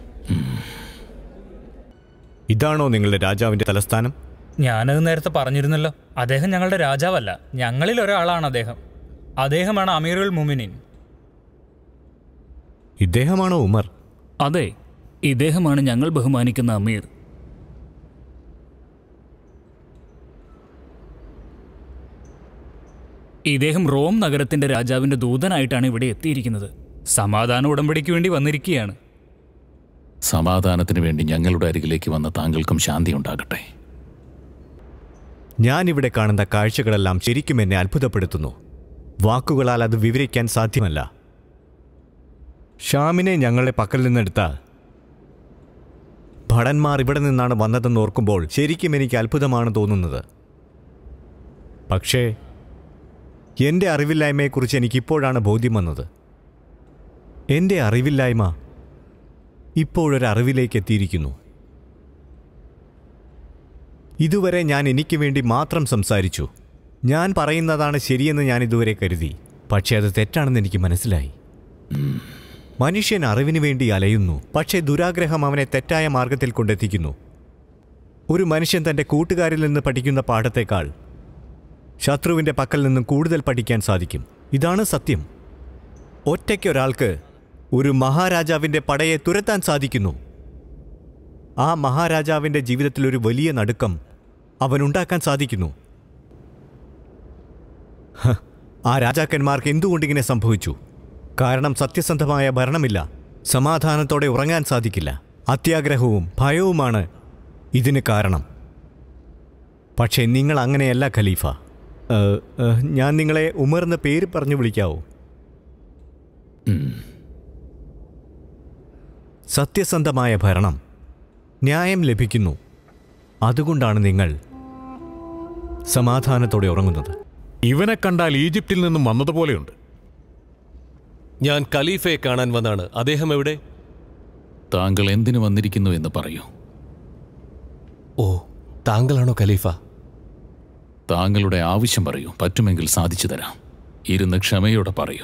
ഇതാണോ നിങ്ങളുടെ രാജാവിന്റെ തലസ്ഥാനം ഞാനത് നേരത്തെ പറഞ്ഞിരുന്നല്ലോ അദ്ദേഹം ഞങ്ങളുടെ രാജാവല്ല ഞങ്ങളിൽ ഒരാളാണ് അദ്ദേഹം അദ്ദേഹമാണ് അമീറുൽ മുമിനിൻ ഇദ്ദേഹമാണോ ഉമർ അതെ ഇദ്ദേഹമാണ് ഞങ്ങൾ ബഹുമാനിക്കുന്ന അമീർ ഇദ്ദേഹം റോം നഗരത്തിന്റെ രാജാവിന്റെ ദൂതനായിട്ടാണ് ഇവിടെ എത്തിയിരിക്കുന്നത് സമാധാന ഉടമ്പടിക്ക് വേണ്ടി വന്നിരിക്കുകയാണ് സമാധാനത്തിന് വേണ്ടി ഞങ്ങളുടെ അരികിലേക്ക് വന്ന താങ്കൾക്കും ശാന്തി ഉണ്ടാകട്ടെ ഞാനിവിടെ കാണുന്ന കാഴ്ചകളെല്ലാം ശരിക്കും എന്നെ അത്ഭുതപ്പെടുത്തുന്നു വാക്കുകളാൽ അത് വിവരിക്കാൻ സാധ്യമല്ല ഷാമിനെ ഞങ്ങളുടെ പക്കൽ നിന്നെടുത്ത ഭടന്മാർ ഇവിടെ നിന്നാണ് വന്നതെന്ന് ഓർക്കുമ്പോൾ ശരിക്കും എനിക്ക് അത്ഭുതമാണ് തോന്നുന്നത് പക്ഷേ എൻ്റെ അറിവില്ലായ്മയെക്കുറിച്ച് എനിക്കിപ്പോഴാണ് ബോധ്യം വന്നത് എൻ്റെ അറിവില്ലായ്മ ഇപ്പോഴൊരു അറിവിലേക്ക് എത്തിയിരിക്കുന്നു ഇതുവരെ ഞാൻ എനിക്ക് വേണ്ടി മാത്രം സംസാരിച്ചു ഞാൻ പറയുന്നതാണ് ശരിയെന്ന് ഞാൻ ഇതുവരെ കരുതി പക്ഷേ അത് തെറ്റാണെന്ന് എനിക്ക് മനസ്സിലായി മനുഷ്യൻ അറിവിന് വേണ്ടി അലയുന്നു പക്ഷേ ദുരാഗ്രഹം അവനെ തെറ്റായ മാർഗത്തിൽ കൊണ്ടെത്തിക്കുന്നു ഒരു മനുഷ്യൻ തൻ്റെ കൂട്ടുകാരിൽ നിന്ന് പഠിക്കുന്ന പാഠത്തേക്കാൾ ശത്രുവിൻ്റെ പക്കൽ നിന്നും കൂടുതൽ പഠിക്കാൻ സാധിക്കും ഇതാണ് സത്യം ഒറ്റയ്ക്കൊരാൾക്ക് ഒരു മഹാരാജാവിൻ്റെ പടയെ തുരത്താൻ സാധിക്കുന്നു ആ മഹാരാജാവിൻ്റെ ജീവിതത്തിൽ ഒരു വലിയ നടുക്കം അവനുണ്ടാക്കാൻ സാധിക്കുന്നു ഹ, ആ രാജാക്കന്മാർക്ക് എന്തുകൊണ്ടിങ്ങനെ സംഭവിച്ചു കാരണം സത്യസന്ധമായ ഭരണമില്ല സമാധാനത്തോടെ ഉറങ്ങാൻ സാധിക്കില്ല അത്യാഗ്രഹവും ഭയവുമാണ് ഇതിന് കാരണം പക്ഷേ നിങ്ങൾ അങ്ങനെയല്ല ഖലീഫ ഏ, ഏ, ഞാൻ നിങ്ങളെ ഉമർ എന്ന പേര് പറഞ്ഞു വിളിക്കാവോ സത്യസന്ധമായ ഭരണം ന്യായം ലഭിക്കുന്നു അതുകൊണ്ടാണ് നിങ്ങൾ സമാധാനത്തോടെ ഉറങ്ങുന്നത് ഇവനെ കണ്ടാൽ ഈജിപ്തിൽ നിന്നും വന്നതുപോലെയുണ്ട് ഞാൻ ഖലീഫയെ കാണാൻ വന്നാണ് അദ്ദേഹം എവിടെ താങ്കൾ എന്തിനു വന്നിരിക്കുന്നു എന്ന് പറയൂ ഓ താങ്കളാണോ ഖലീഫ താങ്കളുടെ ആവശ്യം പറയൂ പറ്റുമെങ്കിൽ സാധിച്ചു തരാം ഇരുന്ന് ക്ഷമയോടെ പറയൂ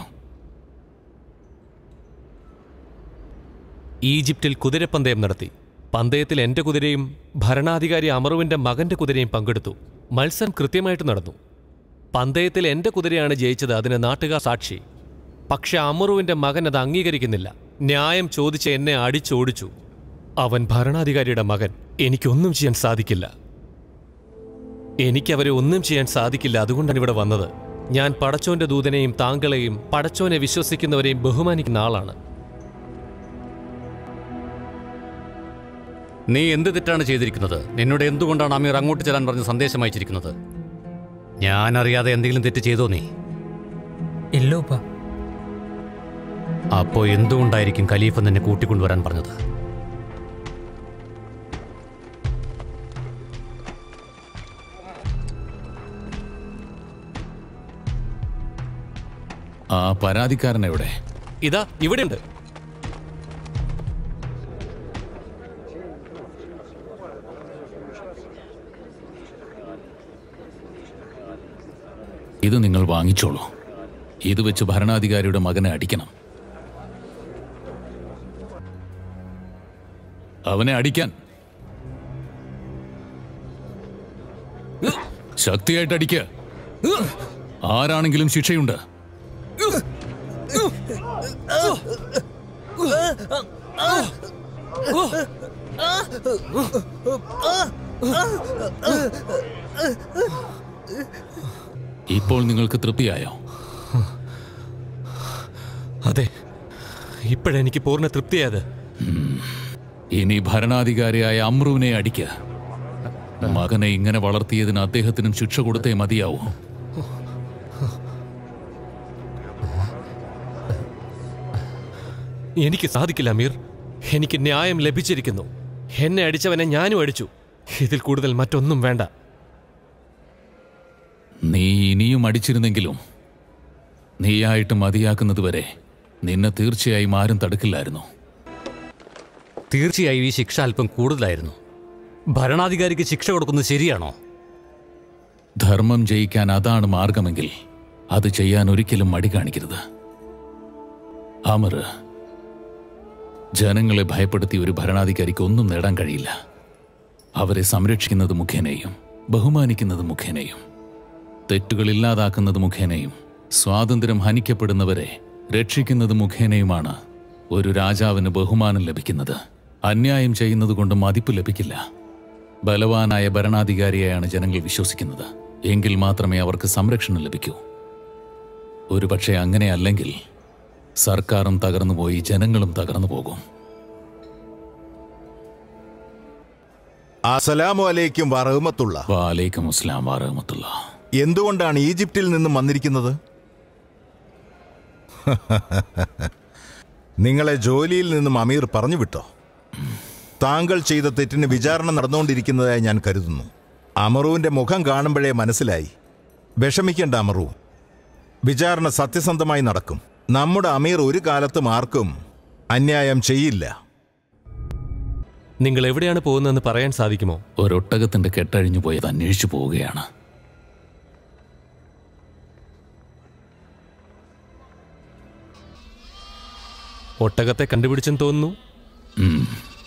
ഈജിപ്തിൽ കുതിരപ്പന്തയം നടത്തി പന്തയത്തിൽ എന്റെ കുതിരയും ഭരണാധികാരി അമറുവിന്റെ മകന്റെ കുതിരയും പങ്കെടുത്തു മത്സരം കൃത്യമായിട്ട് നടന്നു പന്തയത്തിൽ എന്റെ കുതിരയാണ് ജയിച്ചത് അതിന് നാട്ടുകാർ സാക്ഷി പക്ഷെ അമറുവിന്റെ മകൻ അത് അംഗീകരിക്കുന്നില്ല ന്യായം ചോദിച്ച് എന്നെ അടിച്ചോടിച്ചു അവൻ ഭരണാധികാരിയുടെ മകൻ എനിക്കൊന്നും ചെയ്യാൻ സാധിക്കില്ല എനിക്കവരെ ഒന്നും ചെയ്യാൻ സാധിക്കില്ല അതുകൊണ്ടാണ് ഇവിടെ വന്നത് ഞാൻ പടച്ചോന്റെ ദൂതനെയും താങ്കളെയും പടച്ചോനെ വിശ്വസിക്കുന്നവരെയും ബഹുമാനിക്കുന്ന ആളാണ് നീ എന്ത് തെറ്റാണ് ചെയ്തിരിക്കുന്നത് നിന്നോട് എന്തുകൊണ്ടാണ് അമീർ അങ്ങോട്ട് ചെല്ലാൻ പറഞ്ഞ് സന്ദേശം അയച്ചിരിക്കുന്നത് ഞാൻ അറിയാതെ എന്തെങ്കിലും തെറ്റ് ചെയ്തോ നീ ഇല്ലോപ്പ അപ്പോ എന്തുകൊണ്ടായിരിക്കും ഖലീഫ നിന്നെ കൂട്ടിക്കൊണ്ടുവരാൻ പറഞ്ഞത് ആ പരാതിക്കാരൻ എവിടെ ഇതാ ഇവിടെയുണ്ട് ഇത് നിങ്ങൾ വാങ്ങിച്ചോളൂ ഇത് വെച്ച് ഭരണാധികാരിയുടെ മകനെ അടിക്കണം അവനെ അടിക്കാൻ ശക്തിയായിട്ട് അടിക്കുക ആരാണെങ്കിലും ശിക്ഷയുണ്ട് ഇപ്പോൾ നിങ്ങൾക്ക് തൃപ്തിയായോ അതെ ഇപ്പോഴെനിക്ക് പൂർണ്ണ തൃപ്തിയായത് ഇനി ഭരണാധികാരിയായ അമ്രുവിനെ അടിക്കുക മകനെ ഇങ്ങനെ വളർത്തിയതിന് അദ്ദേഹത്തിനും ശിക്ഷ കൊടുത്തേ മതിയാവൂ എനിക്ക് സാധിക്കില്ല അമീർ എനിക്ക് ന്യായം ലഭിച്ചിരിക്കുന്നു എന്നെ അടിച്ചവനെ ഞാനും അടിച്ചു ഇതിൽ കൂടുതൽ മറ്റൊന്നും വേണ്ട നീ ഇനിയും അടിച്ചിരുന്നെങ്കിലും നീയായിട്ട് മതിയാക്കുന്നത് വരെ നിന്നെ തീർച്ചയായും ആരും തടുക്കില്ലായിരുന്നു തീർച്ചയായും ഈ ശിക്ഷ അല്പം കൂടുതലായിരുന്നു ഭരണാധികാരിക്ക് ശിക്ഷ കൊടുക്കുന്നത് ശരിയാണോ ധർമ്മം ജയിക്കാൻ അതാണ് മാർഗമെങ്കിൽ അത് ചെയ്യാൻ ഒരിക്കലും മടി കാണിക്കരുത് അമർ ജനങ്ങളെ ഭയപ്പെടുത്തി ഒരു ഭരണാധികാരിക്ക് ഒന്നും നേടാൻ കഴിയില്ല അവരെ സംരക്ഷിക്കുന്നത് മുഖേനയും ബഹുമാനിക്കുന്നത് മുഖേനയും തെറ്റുകൾ ഇല്ലാതാക്കുന്നത് മുഖേനയും സ്വാതന്ത്ര്യം ഹനിക്കപ്പെടുന്നവരെ രക്ഷിക്കുന്നത് മുഖേനയുമാണ് ഒരു രാജാവിന് ബഹുമാനം ലഭിക്കുന്നത് അന്യായം ചെയ്യുന്നത് കൊണ്ട് മതിപ്പ് ലഭിക്കില്ല ബലവാനായ ഭരണാധികാരിയെയാണ് ജനങ്ങൾ വിശ്വസിക്കുന്നത് എങ്കിൽ മാത്രമേ അവർക്ക് സംരക്ഷണം ലഭിക്കൂ ഒരുപക്ഷെ അങ്ങനെയല്ലെങ്കിൽ സർക്കാരും തകർന്നുപോയി ജനങ്ങളും തകർന്നു പോകും അസലാമു അലൈക്കും വറഹമത്തുള്ള വാലേക്കും അസ്ലാം വറഹമത്തുള്ള എന്തുകൊണ്ടാണ് ഈജിപ്തിൽ നിന്നും വന്നിരിക്കുന്നത് നിങ്ങളെ ജോലിയിൽ നിന്നും അമീർ പറഞ്ഞു വിട്ടോ താങ്കൾ ചെയ്ത തെറ്റിന് വിചാരണ നടന്നുകൊണ്ടിരിക്കുന്നതായി ഞാൻ കരുതുന്നു അമറുവിന്റെ മുഖം കാണുമ്പോഴേ മനസ്സിലായി വിഷമിക്കേണ്ട അമറു വിചാരണ സത്യസന്ധമായി നടക്കും നമ്മുടെ അമീർ ഒരു കാലത്തും ആർക്കും അന്യായം ചെയ്യില്ല നിങ്ങൾ എവിടെയാണ് പോകുന്നതെന്ന് പറയാൻ സാധിക്കുമോ ഒരൊട്ടകത്തിന്റെ കെട്ടഴിഞ്ഞു പോയത് അന്വേഷിച്ചു പോവുകയാണ് ഒട്ടകത്തെ കണ്ടുപിടിച്ചെന്ന് തോന്നുന്നു ഉം.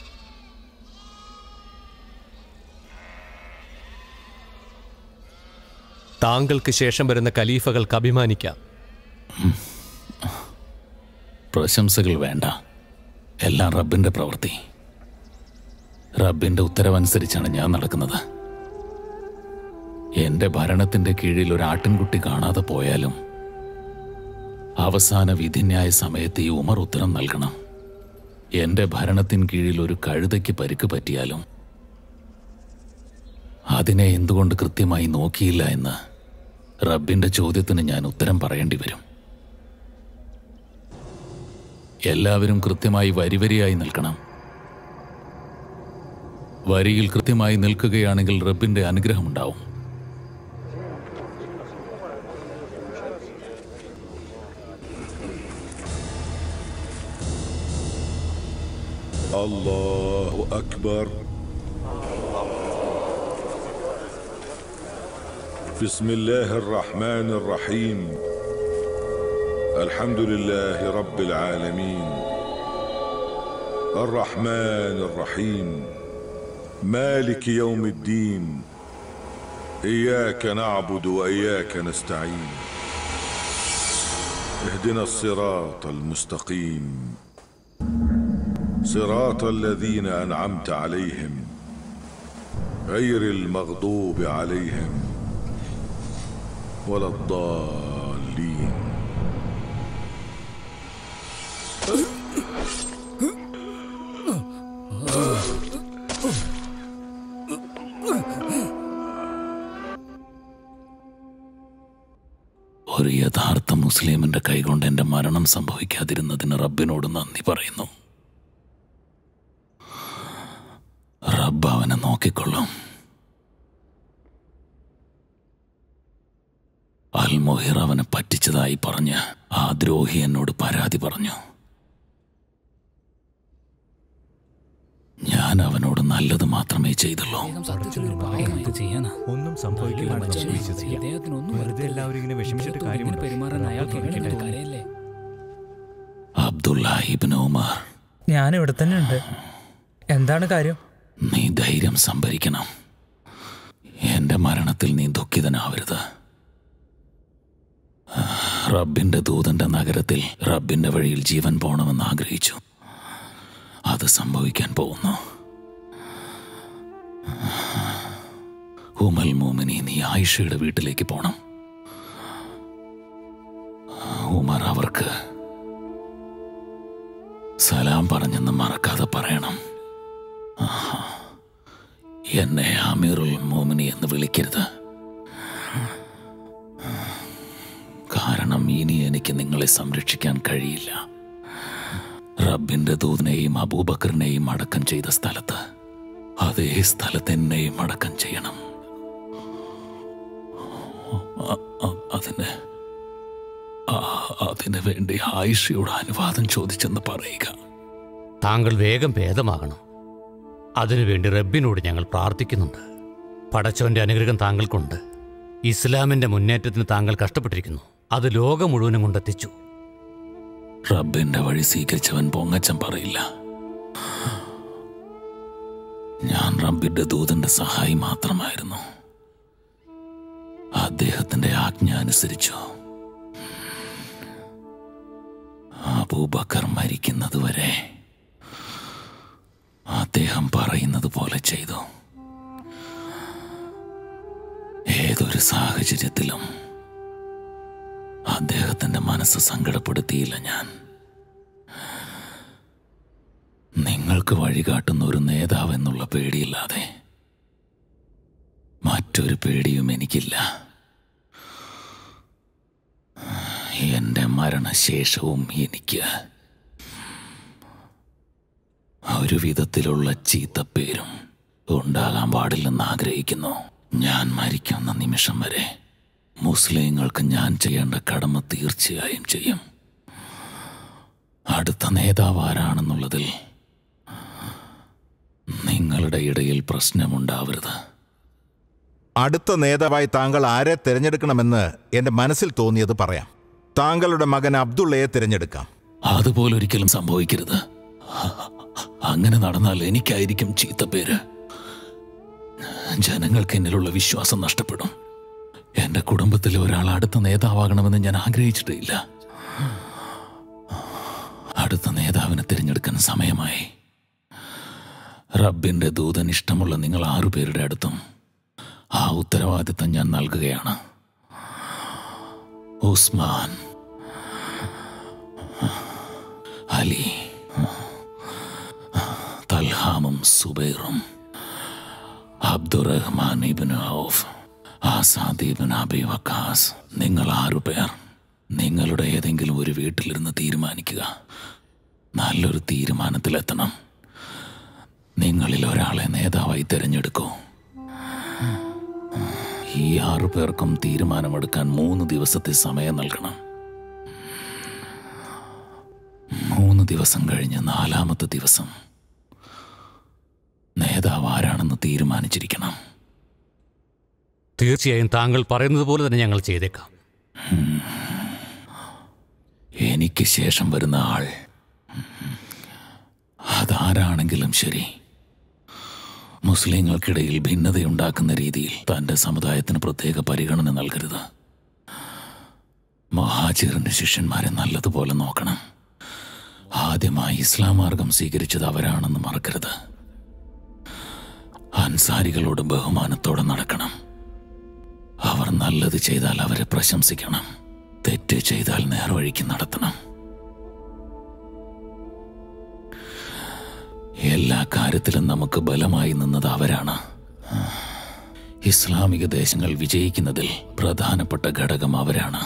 താങ്കൾക്ക് ശേഷം വരുന്ന ഖലീഫകൾക്ക് അഭിമാനിക്കാം പ്രശംസകൾ വേണ്ട എല്ലാം റബ്ബിന്റെ പ്രവൃത്തി റബ്ബിന്റെ ഉത്തരവനുസരിച്ചാണ് ഞാൻ നടക്കുന്നത് എന്റെ ഭരണത്തിന്റെ കീഴിൽ ഒരു ആട്ടിൻകുട്ടി കാണാതെ പോയാലും അവസാന വിധിന്യായ സമയത്ത് ഈ ഉമർ ഉത്തരം നൽകണം എന്റെ ഭരണത്തിൻ കീഴിൽ ഒരു കഴുതയ്ക്ക് പരിക്ക് പറ്റിയാലും അതിനെ എന്തുകൊണ്ട് കൃത്യമായി നോക്കിയില്ല എന്ന് റബ്ബിന്റെ ചോദ്യത്തിന് ഞാൻ ഉത്തരം പറയേണ്ടി വരും എല്ലാവരും കൃത്യമായി വരിവരിയായി നിൽക്കണം വരിയിൽ കൃത്യമായി നിൽക്കുകയാണെങ്കിൽ റബ്ബിന്റെ അനുഗ്രഹമുണ്ടാവും الله أكبر بسم الله الرحمن الرحيم الحمد لله رب العالمين الرحمن الرحيم مالك يوم الدين إياك نعبد وإياك نستعين اهدنا الصراط المستقيم صراط الذين أنعمت عليهم غير المغضوب عليهم ولا الضالين ഒരു യഥാർത്ഥ മുസ്ലിമിന്റെ കൈകൊണ്ട് എന്റെ മരണം സംഭവിക്കാതിരുന്നതിന് റബ്ബിനോട് നന്ദി പറയുന്നു റബ്ബ് അവനെ നോക്കിക്കൊള്ളും അൽ മൊഹിർ അവനെ പറ്റിച്ചതായി പറഞ്ഞ് ആ ദ്രോഹി എന്നോട് പരാതി പറഞ്ഞു ഞാൻ അവനോട് നല്ലത് മാത്രമേ ചെയ്തുള്ളൂ എന്ത് ചെയ്യാനാ ഒന്നും സംഭവിക്കില്ലെന്ന് നമുക്ക് വിശ്വസിക്കാം വെറുതെ എല്ലാവരും ഇങ്ങനെ വിഷമിച്ചിട്ട് കാര്യമുണ്ടോ പെരുമാറാൻ അയാൾക്ക് എങ്ങനെയുണ്ട്? കരയല്ലേ അബ്ദുള്ള ഇബ്നു ഉമർ ഞാൻ ഇവിടെ തന്നെ ഉണ്ട് എന്താണ് കാര്യം നീ ധൈര്യം സംഭരിക്കണം എന്റെ മരണത്തിൽ നീ ദുഃഖിതനാവരുത് റബ്ബിന്റെ ദൂതന്റെ നഗരത്തിൽ റബ്ബിന്റെ വഴിയിൽ ജീവൻ പോണമെന്ന് ആഗ്രഹിച്ചു അത് സംഭവിക്കാൻ പോകുന്നു ഉമൽ മോമിനി നീ ആയിഷയുടെ വീട്ടിലേക്ക് പോണം ഉമർ അവർക്ക് സലാം പറഞ്ഞെന്ന് മറക്കാതെ പറയണം ആഹാ. എന്നെ അമീറുൽ മോമിനി എന്ന് വിളിക്കരുത് കാരണം ഇനി എനിക്ക് നിങ്ങളെ സംരക്ഷിക്കാൻ കഴിയില്ല റബ്ബിന്റെ ദൂതനെയും അബൂബക്കറിനെയും അടക്കം ചെയ്ത സ്ഥലത്ത് അതേ സ്ഥലത്ത് എന്നെയും അടക്കം ചെയ്യണം അ- അതിന് ആ, അതിനു വേണ്ടി ആയിഷയോട് അനുവാദം ചോദിച്ചെന്ന് പറയുക താങ്കൾ വേഗം ഭേദമാകണം അതിനുവേണ്ടി റബ്ബിനോട് ഞങ്ങൾ പ്രാർത്ഥിക്കുന്നുണ്ട് പടച്ചോന്റെ അനുഗ്രഹം താങ്കൾക്കുണ്ട് ഇസ്ലാമിന്റെ മുന്നേറ്റത്തിന് താങ്കൾ കഷ്ടപ്പെട്ടിരിക്കുന്നു അത് ലോകം മുഴുവനും കൊണ്ടെത്തിച്ചു റബ്ബിന്റെ വഴി സ്വീകരിച്ചവൻ പൊങ്ങച്ചം പറയില്ല ഞാൻ റബ്ബിന്റെ ദൂതന്റെ സഹായി മാത്രമായിരുന്നു അദ്ദേഹത്തിന്റെ ആജ്ഞ അനുസരിച്ചു അബൂബക്കർ മരിക്കുന്നതുവരെ അദ്ദേഹം പറയുന്നത് പോലെ ചെയ്തു ഏതൊരു സാഹചര്യത്തിലും അദ്ദേഹത്തിന്റെ മനസ്സ് സങ്കടപ്പെടുത്തിയില്ല ഞാൻ നിങ്ങൾക്ക് വഴികാട്ടുന്ന ഒരു നേതാവ് എന്നുള്ള പേടിയില്ലാതെ മറ്റൊരു പേടിയും എനിക്കില്ല എന്റെ മരണശേഷവും എനിക്ക് ഒരു വിധത്തിലുള്ള ചീത്തപ്പേരും ഉണ്ടാകാൻ പാടില്ലെന്ന് ആഗ്രഹിക്കുന്നു ഞാൻ മരിക്കുന്ന നിമിഷം വരെ മുസ്ലിങ്ങൾക്ക് ഞാൻ ചെയ്യേണ്ട കടമ തീർച്ചയായും ചെയ്യും അടുത്ത നേതാവ് ആരാണെന്നുള്ളതിൽ നിങ്ങളുടെ ഇടയിൽ പ്രശ്നമുണ്ടാവരുത് അടുത്ത നേതാവായി താങ്കൾ ആരെ തിരഞ്ഞെടുക്കണമെന്ന് എൻ്റെ മനസ്സിൽ തോന്നിയത് പറയാം താങ്കളുടെ മകൻ അബ്ദുള്ളയെ തിരഞ്ഞെടുക്കാം അതുപോലെ ഒരിക്കലും സംഭവിക്കരുത് അങ്ങനെ നടന്നാൽ എനിക്കായിരിക്കും ചീത്തപ്പേര് ജനങ്ങൾക്ക് എന്നിലുള്ള വിശ്വാസം നഷ്ടപ്പെടും എന്റെ കുടുംബത്തിലെ ഒരാൾ അടുത്ത നേതാവാകണമെന്ന് ഞാൻ ആഗ്രഹിച്ചിട്ടില്ല അടുത്ത നേതാവിനെ തിരഞ്ഞെടുക്കാൻ സമയമായി റബ്ബിന്റെ ദൂതൻ ഇഷ്ടമുള്ള നിങ്ങൾ ആറുപേരുടെ അടുത്തും ആ ഉത്തരവാദിത്തം ഞാൻ നൽകുകയാണ് ഉസ്മാൻ അലി തൽഹാമും സുബൈറും അബ്ദുറഹ്മാൻ ഇബിൻ ഔഫ് ആസാദ് ഇബിൻ അബി വക്കാസ് നിങ്ങൾ ആറുപേർ നിങ്ങളുടെ ഏതെങ്കിലും ഒരു വീട്ടിലിരുന്ന് തീരുമാനിക്കുക നല്ലൊരു തീരുമാനത്തിലെത്തണം നിങ്ങളിൽ ഒരാളെ നേതാവായി തിരഞ്ഞെടുക്കൂ ഈ ആറു പേർക്കും തീരുമാനമെടുക്കാൻ മൂന്ന് ദിവസത്തെ സമയം നൽകണം മൂന്ന് ദിവസം കഴിഞ്ഞ് നാലാമത്തെ ദിവസം നേതാവ് ആരാണെന്ന് തീരുമാനിച്ചിരിക്കണം തീർച്ചയായും താങ്കൾ പറയുന്നത് പോലെ തന്നെ ഞങ്ങൾ ചെയ്തേക്കാം എനിക്ക് ശേഷം വരുന്ന ആൾ അതാരാണെങ്കിലും ശരി മുസ്ലിങ്ങൾക്കിടയിൽ ഭിന്നതയുണ്ടാക്കുന്ന രീതിയിൽ തന്റെ സമുദായത്തിന് പ്രത്യേക പരിഗണന നൽകരുത് മഹാചീറിന്റെ ശിഷ്യന്മാരെ നല്ലതുപോലെ നോക്കണം ആദ്യമായി ഇസ്ലാം മാർഗം സ്വീകരിച്ചത് അവരാണെന്ന് മറക്കരുത് അൻസാരികളോട് ബഹുമാനത്തോടെ നടക്കണം അവർ നല്ലത് ചെയ്താൽ അവരെ പ്രശംസിക്കണം തെറ്റ് ചെയ്താൽ നേർവഴിക്ക് നടത്തണം എല്ലാ കാര്യത്തിലും നമുക്ക് ബലമായി നിന്നത് അവരാണ് ഇസ്ലാമിക ദേശങ്ങൾ വിജയിക്കുന്നതിൽ പ്രധാനപ്പെട്ട ഘടകം അവരാണ്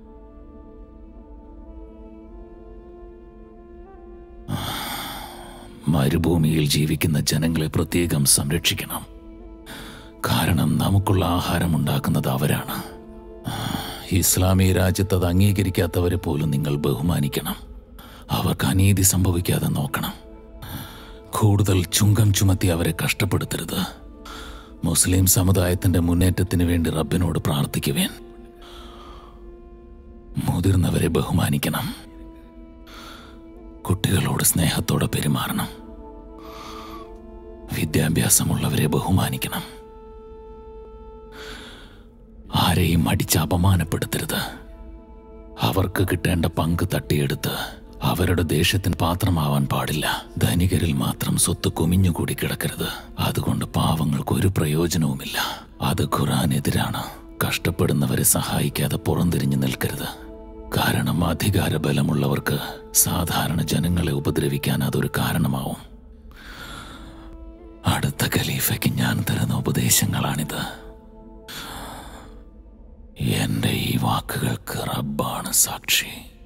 മരുഭൂമിയിൽ ജീവിക്കുന്ന ജനങ്ങളെ പ്രത്യേകം സംരക്ഷിക്കണം കാരണം നമുക്കുള്ള ആഹാരം ഉണ്ടാക്കുന്നത് അവരാണ് ഇസ്ലാമിക രാജ്യത്ത് അത് അംഗീകരിക്കാത്തവരെ പോലും നിങ്ങൾ ബഹുമാനിക്കണം അവർക്ക് അനീതി സംഭവിക്കാതെ നോക്കണം കൂടുതൽ ചുങ്കം ചുമത്തി അവരെ കഷ്ടപ്പെടുത്തരുത് മുസ്ലിം സമുദായത്തിന്റെ മുന്നേറ്റത്തിന് വേണ്ടി റബ്ബിനോട് പ്രാർത്ഥിക്കുവേൻ മുതിർന്നവരെ ബഹുമാനിക്കണം കുട്ടികളോട് സ്നേഹത്തോടെ പെരുമാറണം വിദ്യാഭ്യാസമുള്ളവരെ ബഹുമാനിക്കണം ആരെയും അടിച്ച് അപമാനപ്പെടുത്തരുത് അവർക്ക് കിട്ടേണ്ട പങ്ക് തട്ടിയെടുത്ത് അവരുടെ ദേഷ്യത്തിന് പാത്രമാവാൻ പാടില്ല ധനികരിൽ മാത്രം സ്വത്ത് കുമിഞ്ഞുകൂടി കിടക്കരുത് അതുകൊണ്ട് പാവങ്ങൾക്ക് ഒരു പ്രയോജനവുമില്ല അത് ഖുറാനെതിരാണ് കഷ്ടപ്പെടുന്നവരെ സഹായിക്കാതെ പുറംതിരിഞ്ഞു നിൽക്കരുത് കാരണം അധികാര ബലമുള്ളവർക്ക് സാധാരണ ജനങ്ങളെ ഉപദ്രവിക്കാൻ അതൊരു കാരണമാവും അടുത്ത ഖലീഫയ്ക്ക് ഞാൻ തരുന്ന ഉപദേശങ്ങളാണിത് എന്റെ ഈ വാക്കുകൾക്ക് റബ്ബാണ് സാക്ഷി